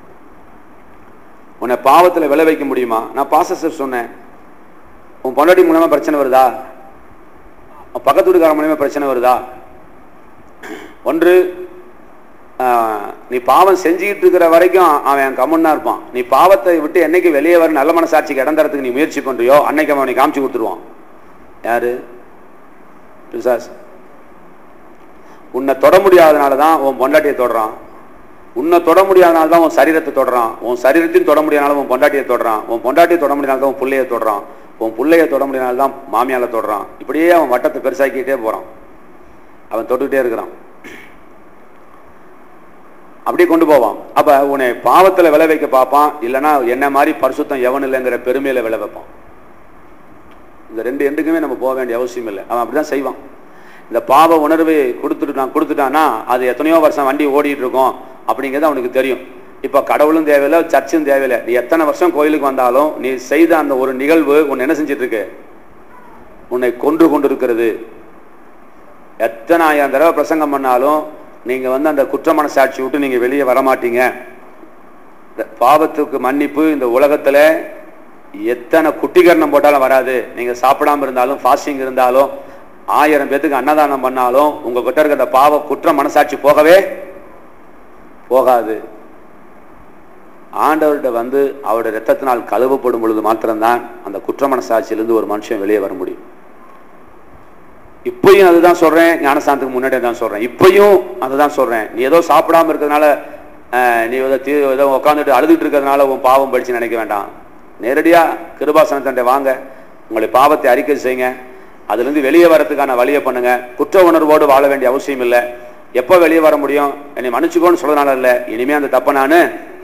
உன்னை பாவத்தில் விளை வைக்க முடியுமா நான் பாசஸ்டர் சொன்னேன் உன் பொண்டாட்டி மூலமா பிரச்சனை வருதா உன் பக்கத்து வீட்டுக்காரன் மூலியமா பிரச்சனை வருதா ஒன்று ஆஹ், நீ பாவம் செஞ்சுக்கிட்டு இருக்கிற வரைக்கும் அவன் கம்முன்னா இருப்பான் நீ பாவத்தை விட்டு என்னைக்கு வெளியே வர நல்ல மனசாட்சிக்கு இடம் தரத்துக்கு நீ முயற்சி பண்றியோ அன்னைக்கு அவன் நீ காமிச்சு கொடுத்துருவான் யாரு பிசாஸ் உன்னை தொட முடியாதனால தான் உன் பொண்டாட்டியை தொடுறான் உன்னை தொட முடியாதனால தான் உன் சரீரத்தை தொடுறான் உன் சரீரத்தையும் தொட முடியாதனால உன் பொண்டாட்டியை தொடுறான் உன் பொண்டாட்டியை தொட முடியாதனால தான் உன் பிள்ளையை தொடுறான் உன் பிள்ளையை தொட முடியாதனால தான் மாமியால தொடுறான் இப்படியே அவன் வட்டத்தை பெருசாக்கிட்டே போறான் அவன் தொட்டுக்கிட்டே இருக்கிறான் அப்படியே கொண்டு போவான் அப்ப உன்னை பாவத்துல விளை வைக்க பார்ப்பான் இல்லைன்னா என்ன மாதிரி பரிசுத்தம் எவன் இல்லைங்கிற பெருமையில விளை வைப்பான் இந்த ரெண்டு எண்டுக்குமே நம்ம போக வேண்டிய அவசியம் இல்லை அவன் அப்படிதான் செய்வான் இந்த பாவ உணர்வு கொடுத்துட்டு நான் கொடுத்துட்டான்னா அது எத்தனையோ வருஷம் வண்டி ஓடிட்டு இருக்கும் அப்படிங்கிறது அவனுக்கு தெரியும் இப்போ கடவுளும் தேவையில்லை சர்ச்சும் தேவையில்லை நீ எத்தனை வருஷம் கோயிலுக்கு வந்தாலும் நீ செய்த அந்த ஒரு நிகழ்வு உன்னை என்ன செஞ்சிட்டு இருக்கு உன்னை கொன்று கொண்டிருக்கிறது எத்தனை ஆயிரம் தடவை பிரசங்கம் பண்ணாலும் நீங்க வந்து அந்த குற்ற மனசாட்சி விட்டு நீங்க வெளியே வர மாட்டீங்க இந்த பாவத்துக்கு மன்னிப்பு இந்த உலகத்துல எத்தனை குட்டிகரணம் போட்டாலும் வராது நீங்க சாப்பிடாம இருந்தாலும் ஃபாஸ்டிங் இருந்தாலும் ஆயிரம் பேத்துக்கு அன்னதானம் பண்ணாலும் உங்க கிட்ட இருக்கிற அந்த பாவ குற்ற மனசாட்சி போகவே போகாது ஆண்டவர்கிட்ட வந்து அவருடைய ரத்தத்தினால் கழுவப்படும் பொழுது மாத்திரம்தான் அந்த குற்ற மனசாட்சியிலிருந்து ஒரு மனுஷன் வெளியே வர முடியும் இப்பயும் அதுதான் சொல்றேன் ஞானஸ்தானத்துக்கு முன்னாடி தான் சொல்றேன் இப்பயும் அதுதான் சொல்றேன் நீ ஏதோ சாப்பிடாம இருக்கிறதுனால அஹ், நீ ஏதோ தீ- ஏதோ உட்காந்துட்டு அழுதுட்டு இருக்கிறதுனால உன் பாவம் படிச்சு நினைக்க வேண்டாம் நேரடியா கிருபாசனத்தண்டை வாங்க உங்களை பாவத்தை அறிக்கை செய்யுங்க அதிலிருந்து வெளியே வரதுக்கான வழியை பண்ணுங்க குற்ற உணர்வோடு வாழ வேண்டிய அவசியம் இல்லை எப்போ வெளியே வர முடியும் என்னை மன்னிச்சுக்கோன்னு சொல்றதுனால இல்லை இனிமே அந்த தப்பை நான்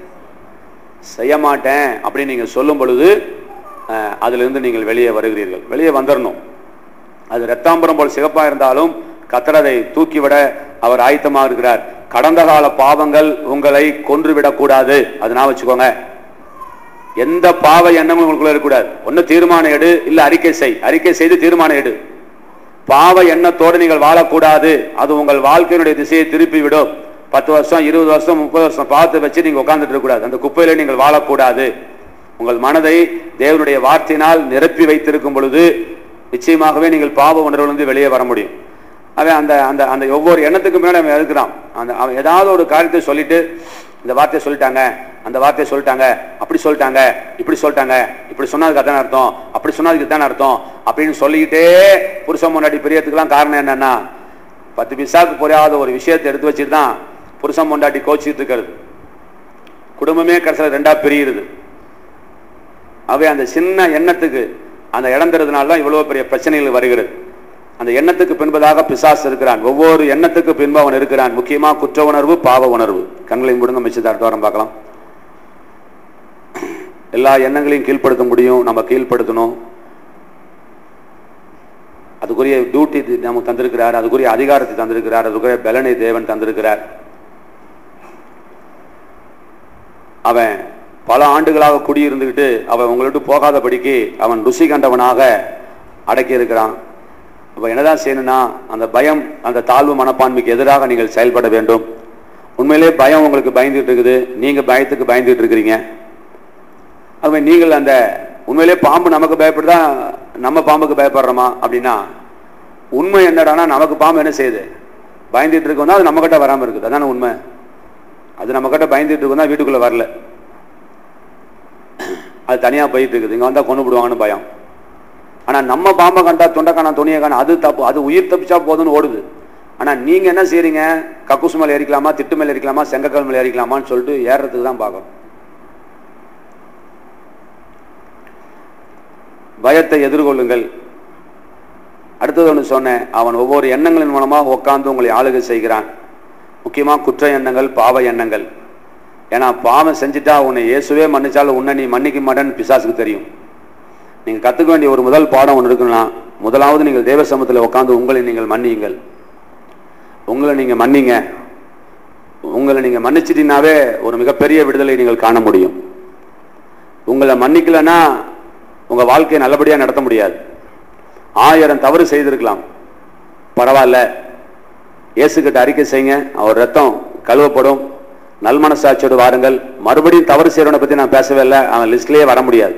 செய்ய மாட்டேன் அப்படின்னு நீங்க சொல்லும் பொழுது அஹ், அதிலிருந்து நீங்கள் வெளியே வருகிறீர்கள் வெளியே வந்துடணும் அது ரத்தாம்பரம் போல் சிகப்பா இருந்தாலும் கத்தரதை தூக்கிவிட அவர் ஆயத்தமாக இருக்கிறார் கடந்த கால பாவங்கள் உங்களை கொன்றுவிடக் கூடாது அது நான் வச்சுக்கோங்க எந்த பாவ எண்ணமும் உங்களுக்குள்ள இருக்கக்கூடாது ஒண்ணு தீர்மானம் எடு இல்ல அறிக்கை செய் அறிக்கை செய்து தீர்மானம் எடு பாவ எண்ணத்தோடு நீங்கள் வாழக்கூடாது அது உங்கள் வாழ்க்கையினுடைய திசையை திருப்பி விடும் பத்து வருஷம் இருபது வருஷம் முப்பது வருஷம் பார்த்து வச்சு நீங்க உட்கார்ந்துட்டு இருக்கக்கூடாது அந்த குப்பையில நீங்கள் வாழக்கூடாது உங்கள் மனதை தேவனுடைய வார்த்தையினால் நிரப்பி வைத்திருக்கும் பொழுது நிச்சயமாகவே நீங்கள் பாவ உணர்விலிருந்து வெளியே வர முடியும் அவன் அந்த அந்த அந்த ஒவ்வொரு எண்ணத்துக்கு மேலே அவன் இருக்கிறான் அந்த அவன் ஏதாவது ஒரு காரியத்தை சொல்லிட்டு இந்த வார்த்தையை சொல்லிட்டாங்க அந்த வார்த்தையை சொல்லிட்டாங்க அப்படி சொல்லிட்டாங்க இப்படி சொல்லிட்டாங்க இப்படி சொன்னதுக்கு அதான அர்த்தம் அப்படி சொன்னதுக்கு தானே அர்த்தம் அப்படின்னு சொல்லிக்கிட்டே புருஷன் முன்னாடி பிரியத்துக்கெல்லாம் காரணம் என்னன்னா பத்து பிசாக்கு புரியாத ஒரு விஷயத்தை எடுத்து வச்சுட்டு தான் புருஷன் முண்டாட்டி கோச்சிட்டு இருக்கிறது குடும்பமே கடைசியில் ரெண்டா பிரியுது அவை அந்த சின்ன எண்ணத்துக்கு அந்த இடம் தருறதுனால தான் இவ்வளவு பெரிய பிரச்சனைகள் வருகிறது அந்த எண்ணத்துக்கு பின்பதாக பிசாசு இருக்கிறான் ஒவ்வொரு எண்ணத்துக்கு பின்பு அவன் இருக்கிறான் முக்கியமா குற்ற உணர்வு பாவ உணர்வு கண்களை முடுங்க மிச்சத்தை அடுத்த வாரம் பார்க்கலாம் எல்லா எண்ணங்களையும் கீழ்ப்படுத்த முடியும் நம்ம கீழ்ப்படுத்தணும் அதுக்குரிய டியூட்டி நமக்கு தந்திருக்கிறார் அதுக்குரிய அதிகாரத்தை தந்திருக்கிறார் அதுக்குரிய பலனை தேவன் தந்திருக்கிறார் அவன் பல ஆண்டுகளாக குடியிருந்துக்கிட்டு அவன் உங்களை விட்டு போகாதபடிக்கு அவன் ருசி கண்டவனாக அடக்கி இருக்கிறான் அப்போ என்னதான் செய்யணும்னா அந்த பயம் அந்த தாழ்வு மனப்பான்மைக்கு எதிராக நீங்கள் செயல்பட வேண்டும் உண்மையிலே பயம் உங்களுக்கு பயந்துட்டு இருக்குது நீங்க பயத்துக்கு பயந்துட்டு இருக்கிறீங்க அவன் நீங்கள் அந்த உண்மையிலே பாம்பு நமக்கு பயப்படுதா நம்ம பாம்புக்கு பயப்படுறோமா அப்படின்னா உண்மை என்னடானா நமக்கு பாம்பு என்ன செய்யுது பயந்துட்டு இருக்கோம்னா அது நம்ம கிட்ட வராமல் இருக்குது அதான உண்மை அது நம்ம கிட்ட பயந்துட்டு இருக்கோம் தான் வீட்டுக்குள்ள வரல அது தனியா போயிட்டு இருக்குது இங்க வந்தா கொண்டு விடுவாங்கன்னு பயம் ஆனா நம்ம பாம்பை கண்டா தொண்டைக்கான துணியை காணா அது தப்பு அது உயிர் தப்பிச்சா போதும்னு ஓடுது ஆனா நீங்க என்ன செய்றீங்க கக்கூசு மேல ஏறிக்கலாமா திட்டு மேல ஏறிக்கலாமா செங்கக்கல் மேல ஏறிக்கலாமான்னு சொல்லிட்டு ஏறுறதுக்கு தான் பார்க்கணும் பயத்தை எதிர்கொள்ளுங்கள் அடுத்தது ஒன்று சொன்னேன் அவன் ஒவ்வொரு எண்ணங்களின் மூலமாக உட்கார்ந்து உங்களை ஆளுகை செய்கிறான் முக்கியமா குற்ற எண்ணங்கள் பாவ எண்ணங்கள் ஏன்னா பாவம் செஞ்சுட்டா உன்னை இயேசுவே மன்னிச்சாலும் உன்னை நீ மன்னிக்க மாட்டேன்னு பிசாசுக்கு தெரியும் நீங்க கத்துக்க வேண்டிய ஒரு முதல் பாடம் ஒன்று இருக்குன்னா முதலாவது நீங்கள் தேவ சமூகத்தில் உட்கார்ந்து உங்களை நீங்கள் மன்னியுங்கள் உங்களை நீங்க மன்னிங்க உங்களை நீங்க மன்னிச்சிட்டீங்கனாவே ஒரு மிகப்பெரிய விடுதலை நீங்கள் காண முடியும் உங்களை மன்னிக்கலைன்னா உங்க வாழ்க்கையை நல்லபடியா நடத்த முடியாது ஆயிரம் தவறு செய்திருக்கலாம் பரவாயில்ல இயேசுகிட்ட அறிக்கை செய்யுங்க அவர் ரத்தம் கழுவப்படும் நல்மனசாட்சியோடு வாருங்கள் மறுபடியும் தவறு செய்யறவனை பத்தி நான் பேசவே இல்லை அவன் லிஸ்ட்லயே வர முடியாது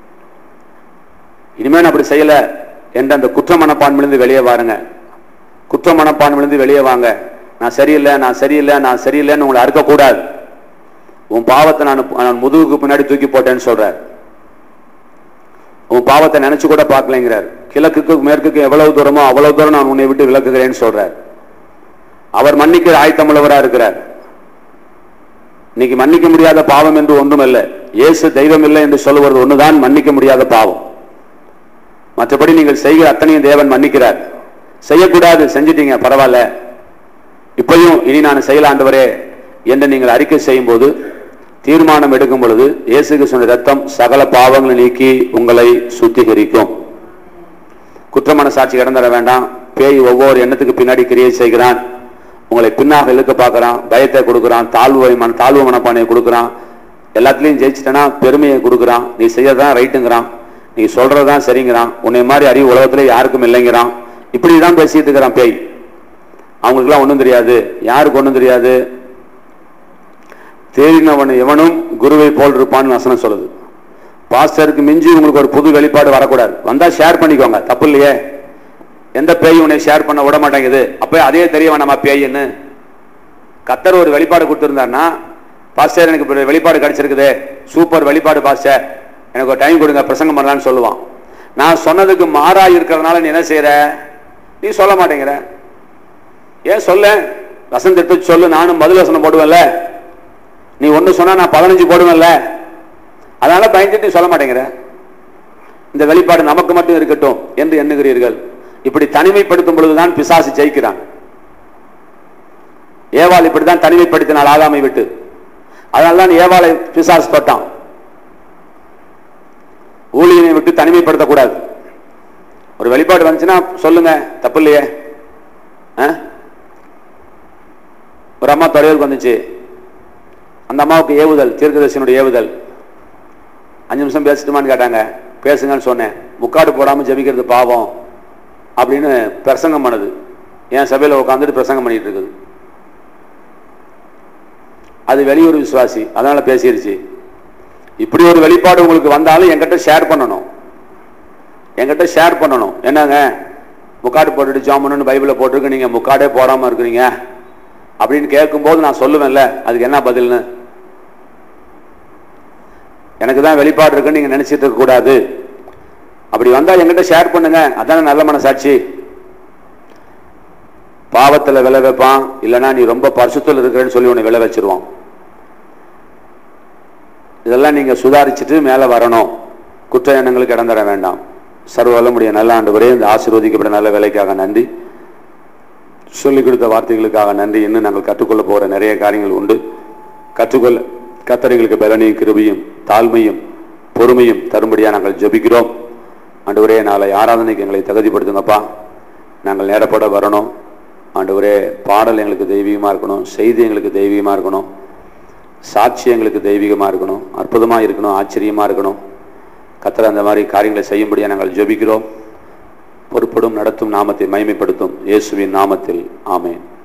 இனிமே நான் அப்படி செய்யல என்ற அந்த குற்ற மனப்பான்மையிலிருந்து வெளியே வாருங்க குற்ற மனப்பான்மையிலிருந்து வெளியே வாங்க நான் சரியில்லை நான் சரியில்லை நான் சரியில்லைன்னு உங்களை அறுக்கக்கூடாது உன் பாவத்தை நான் நான் முதுகுக்கு பின்னாடி தூக்கி போட்டேன்னு சொல்றார் உன் பாவத்தை நினைச்சு கூட பார்க்கலைங்கிறார் கிழக்குக்கு மேற்குக்கு எவ்வளவு தூரமோ அவ்வளவு தூரம் நான் உன்னை விட்டு விலக்குகிறேன்னு சொல்றார் அவர் மன்னிக்கிற ஆயத்தமுள்ளவரா இருக்கிறார் இன்னைக்கு மன்னிக்க முடியாத பாவம் என்று ஒன்றும் இல்லை இயேசு தெய்வம் இல்லை என்று சொல்லுவது ஒண்ணுதான் மன்னிக்க முடியாத பாவம் மற்றபடி நீங்கள் செய்கிற அத்தனையும் தேவன் மன்னிக்கிறார் செய்யக்கூடாது செஞ்சிட்டீங்க பரவாயில்ல இப்பயும் இனி நான் செய்யலாண்டவரே என்று நீங்கள் அறிக்கை செய்யும் போது தீர்மானம் எடுக்கும் பொழுது இயேசுக்கு சொன்ன ரத்தம் சகல பாவங்களை நீக்கி உங்களை சுத்திகரிக்கும் குற்றமான சாட்சி இடம் தர வேண்டாம் பேய் ஒவ்வொரு எண்ணத்துக்கு பின்னாடி கிரியை செய்கிறான் உங்களை பின்னாக இழுக்க பார்க்கறான் பயத்தை கொடுக்குறான் தாழ்வு மன தாழ்வு மனப்பானையை கொடுக்குறான் எல்லாத்துலயும் ஜெயிச்சிட்டனா பெருமையை கொடுக்குறான் நீ செய்யறதான் ரைட்டுங்கிறான் நீ சொல்றதுதான் சரிங்கிறான் உன்னை மாதிரி அறிவு உலகத்துல யாருக்கும் இல்லைங்கிறான் இப்படிதான் பேசிட்டு இருக்கிறான் பேய் அவங்களுக்குலாம் ஒண்ணும் தெரியாது யாருக்கு ஒண்ணும் தெரியாது தேறினவன் எவனும் குருவை போல் இருப்பான்னு வசனம் சொல்லுது பாஸ்டருக்கு மிஞ்சி உங்களுக்கு ஒரு புது வெளிப்பாடு வரக்கூடாது வந்தா ஷேர் பண்ணிக்கோங்க தப்பு இல்லையே எந்த பேயும் உன்னை ஷேர் பண்ண விட மாட்டேங்குது அப்ப அதே தெரிய வேணாமா பேயின்னு கத்தர் ஒரு வெளிப்பாடு கொடுத்திருந்தாருன்னா பாஸ்டர் எனக்கு இப்படி வெளிப்பாடு கிடைச்சிருக்குது சூப்பர் வெளிப்பாடு பாஸ்டர் எனக்கு ஒரு டைம் கொடுங்க பிரசங்கம் பண்ணலான்னு சொல்லுவான் நான் சொன்னதுக்கு மாறா இருக்கிறதுனால நீ என்ன செய்யற நீ சொல்ல மாட்டேங்கிற ஏன் சொல்ல வசந்த் எடுத்து சொல்லு நானும் பதில் வசனம் போடுவேன்ல நீ ஒன்னு சொன்னா நான் பதினஞ்சு போடுவேன்ல அதனால பயந்துட்டு சொல்ல மாட்டேங்கிற இந்த வெளிப்பாடு நமக்கு மட்டும் இருக்கட்டும் என்று எண்ணுகிறீர்கள் இப்படி தனிமைப்படுத்தும் பொழுதுதான் பிசாசு ஜெயிக்கிறான் ஏவாள் இப்படித்தான் தனிமைப்படுத்தினாள் ஆதாமை விட்டு அதனால்தான் ஏவாளை பிசாசு தொட்டான் ஊழியனை விட்டு தனிமைப்படுத்தக்கூடாது ஒரு வெளிப்பாடு வந்துச்சுன்னா சொல்லுங்க தப்பு இல்லையே ஆ? ஒரு அம்மா தொலைவுக்கு வந்துச்சு அந்த அம்மாவுக்கு ஏவுதல் தீர்க்கதரிசனுடைய ஏவுதல் அஞ்சு நிமிஷம் பேசட்டுமான்னு கேட்டாங்க பேசுங்கன்னு சொன்னேன் முக்காடு போடாமல் ஜெபிக்கிறது பாவம் அப்படின்னு பிரசங்கம் பண்ணுது என் சபையில் உட்காந்துட்டு பிரசங்கம் பண்ணிட்டு இருக்குது அது வெளியூர் விசுவாசி அதனால பேசிருச்சு இப்படி ஒரு வெளிப்பாடு உங்களுக்கு வந்தாலும் என்கிட்ட ஷேர் பண்ணணும் என்கிட்ட ஷேர் பண்ணணும் என்னங்க முக்காடு போட்டுட்டு ஜாமன்னு பைபிளில் போட்டிருக்கு நீங்க முக்காடே போடாம இருக்கிறீங்க அப்படின்னு கேட்கும்போது நான் சொல்லுவேன்ல அதுக்கு என்ன பதில்னு எனக்கு தான் வெளிப்பாடு இருக்குன்னு நீங்க நினைச்சிட்டு இருக்க கூடாது அப்படி வந்தா என்கிட்ட ஷேர் பண்ணுங்க அதானே நல்ல மனசாட்சி பாவத்துல விளை வைப்பான் இல்லைன்னா நீ ரொம்ப பரிசுத்தல் இருக்கிறேன்னு சொல்லி உன்னை விளை வச்சிருவான் இதெல்லாம் நீங்க சுதாரிச்சுட்டு மேல வரணும் குற்ற எண்ணங்களுக்கு இடம் தர வேண்டாம் சர்வ வல்லமுடைய நல்ல ஆண்டு இந்த ஆசீர்வதிக்கப்பட்ட நல்ல வேலைக்காக நன்றி சொல்லிக் கொடுத்த வார்த்தைகளுக்காக நன்றி இன்னும் நாங்கள் கற்றுக்கொள்ள போற நிறைய காரியங்கள் உண்டு கற்றுக்கொள்ள கத்தரைகளுக்கு பலனையும் கிருபையும் தாழ்மையும் பொறுமையும் தரும்படியா நாங்கள் ஜெபிக்கிறோம் ஆண்டவரே நாளை ஆராதனைக்கு எங்களை தகுதிப்படுத்துங்கப்பா நாங்கள் நேரப்பட வரணும் ஆண்டவரே பாடல் எங்களுக்கு தெய்வீகமாக இருக்கணும் செய்தி எங்களுக்கு தெய்வீகமாக இருக்கணும் சாட்சி எங்களுக்கு தெய்வீகமாக இருக்கணும் அற்புதமாக இருக்கணும் ஆச்சரியமாக இருக்கணும் கத்தர் அந்த மாதிரி காரியங்களை செய்யும்படியாக நாங்கள் ஜெபிக்கிறோம் பொறுப்படும் நடத்தும் நாமத்தை மகிமைப்படுத்தும் இயேசுவின் நாமத்தில் ஆமென்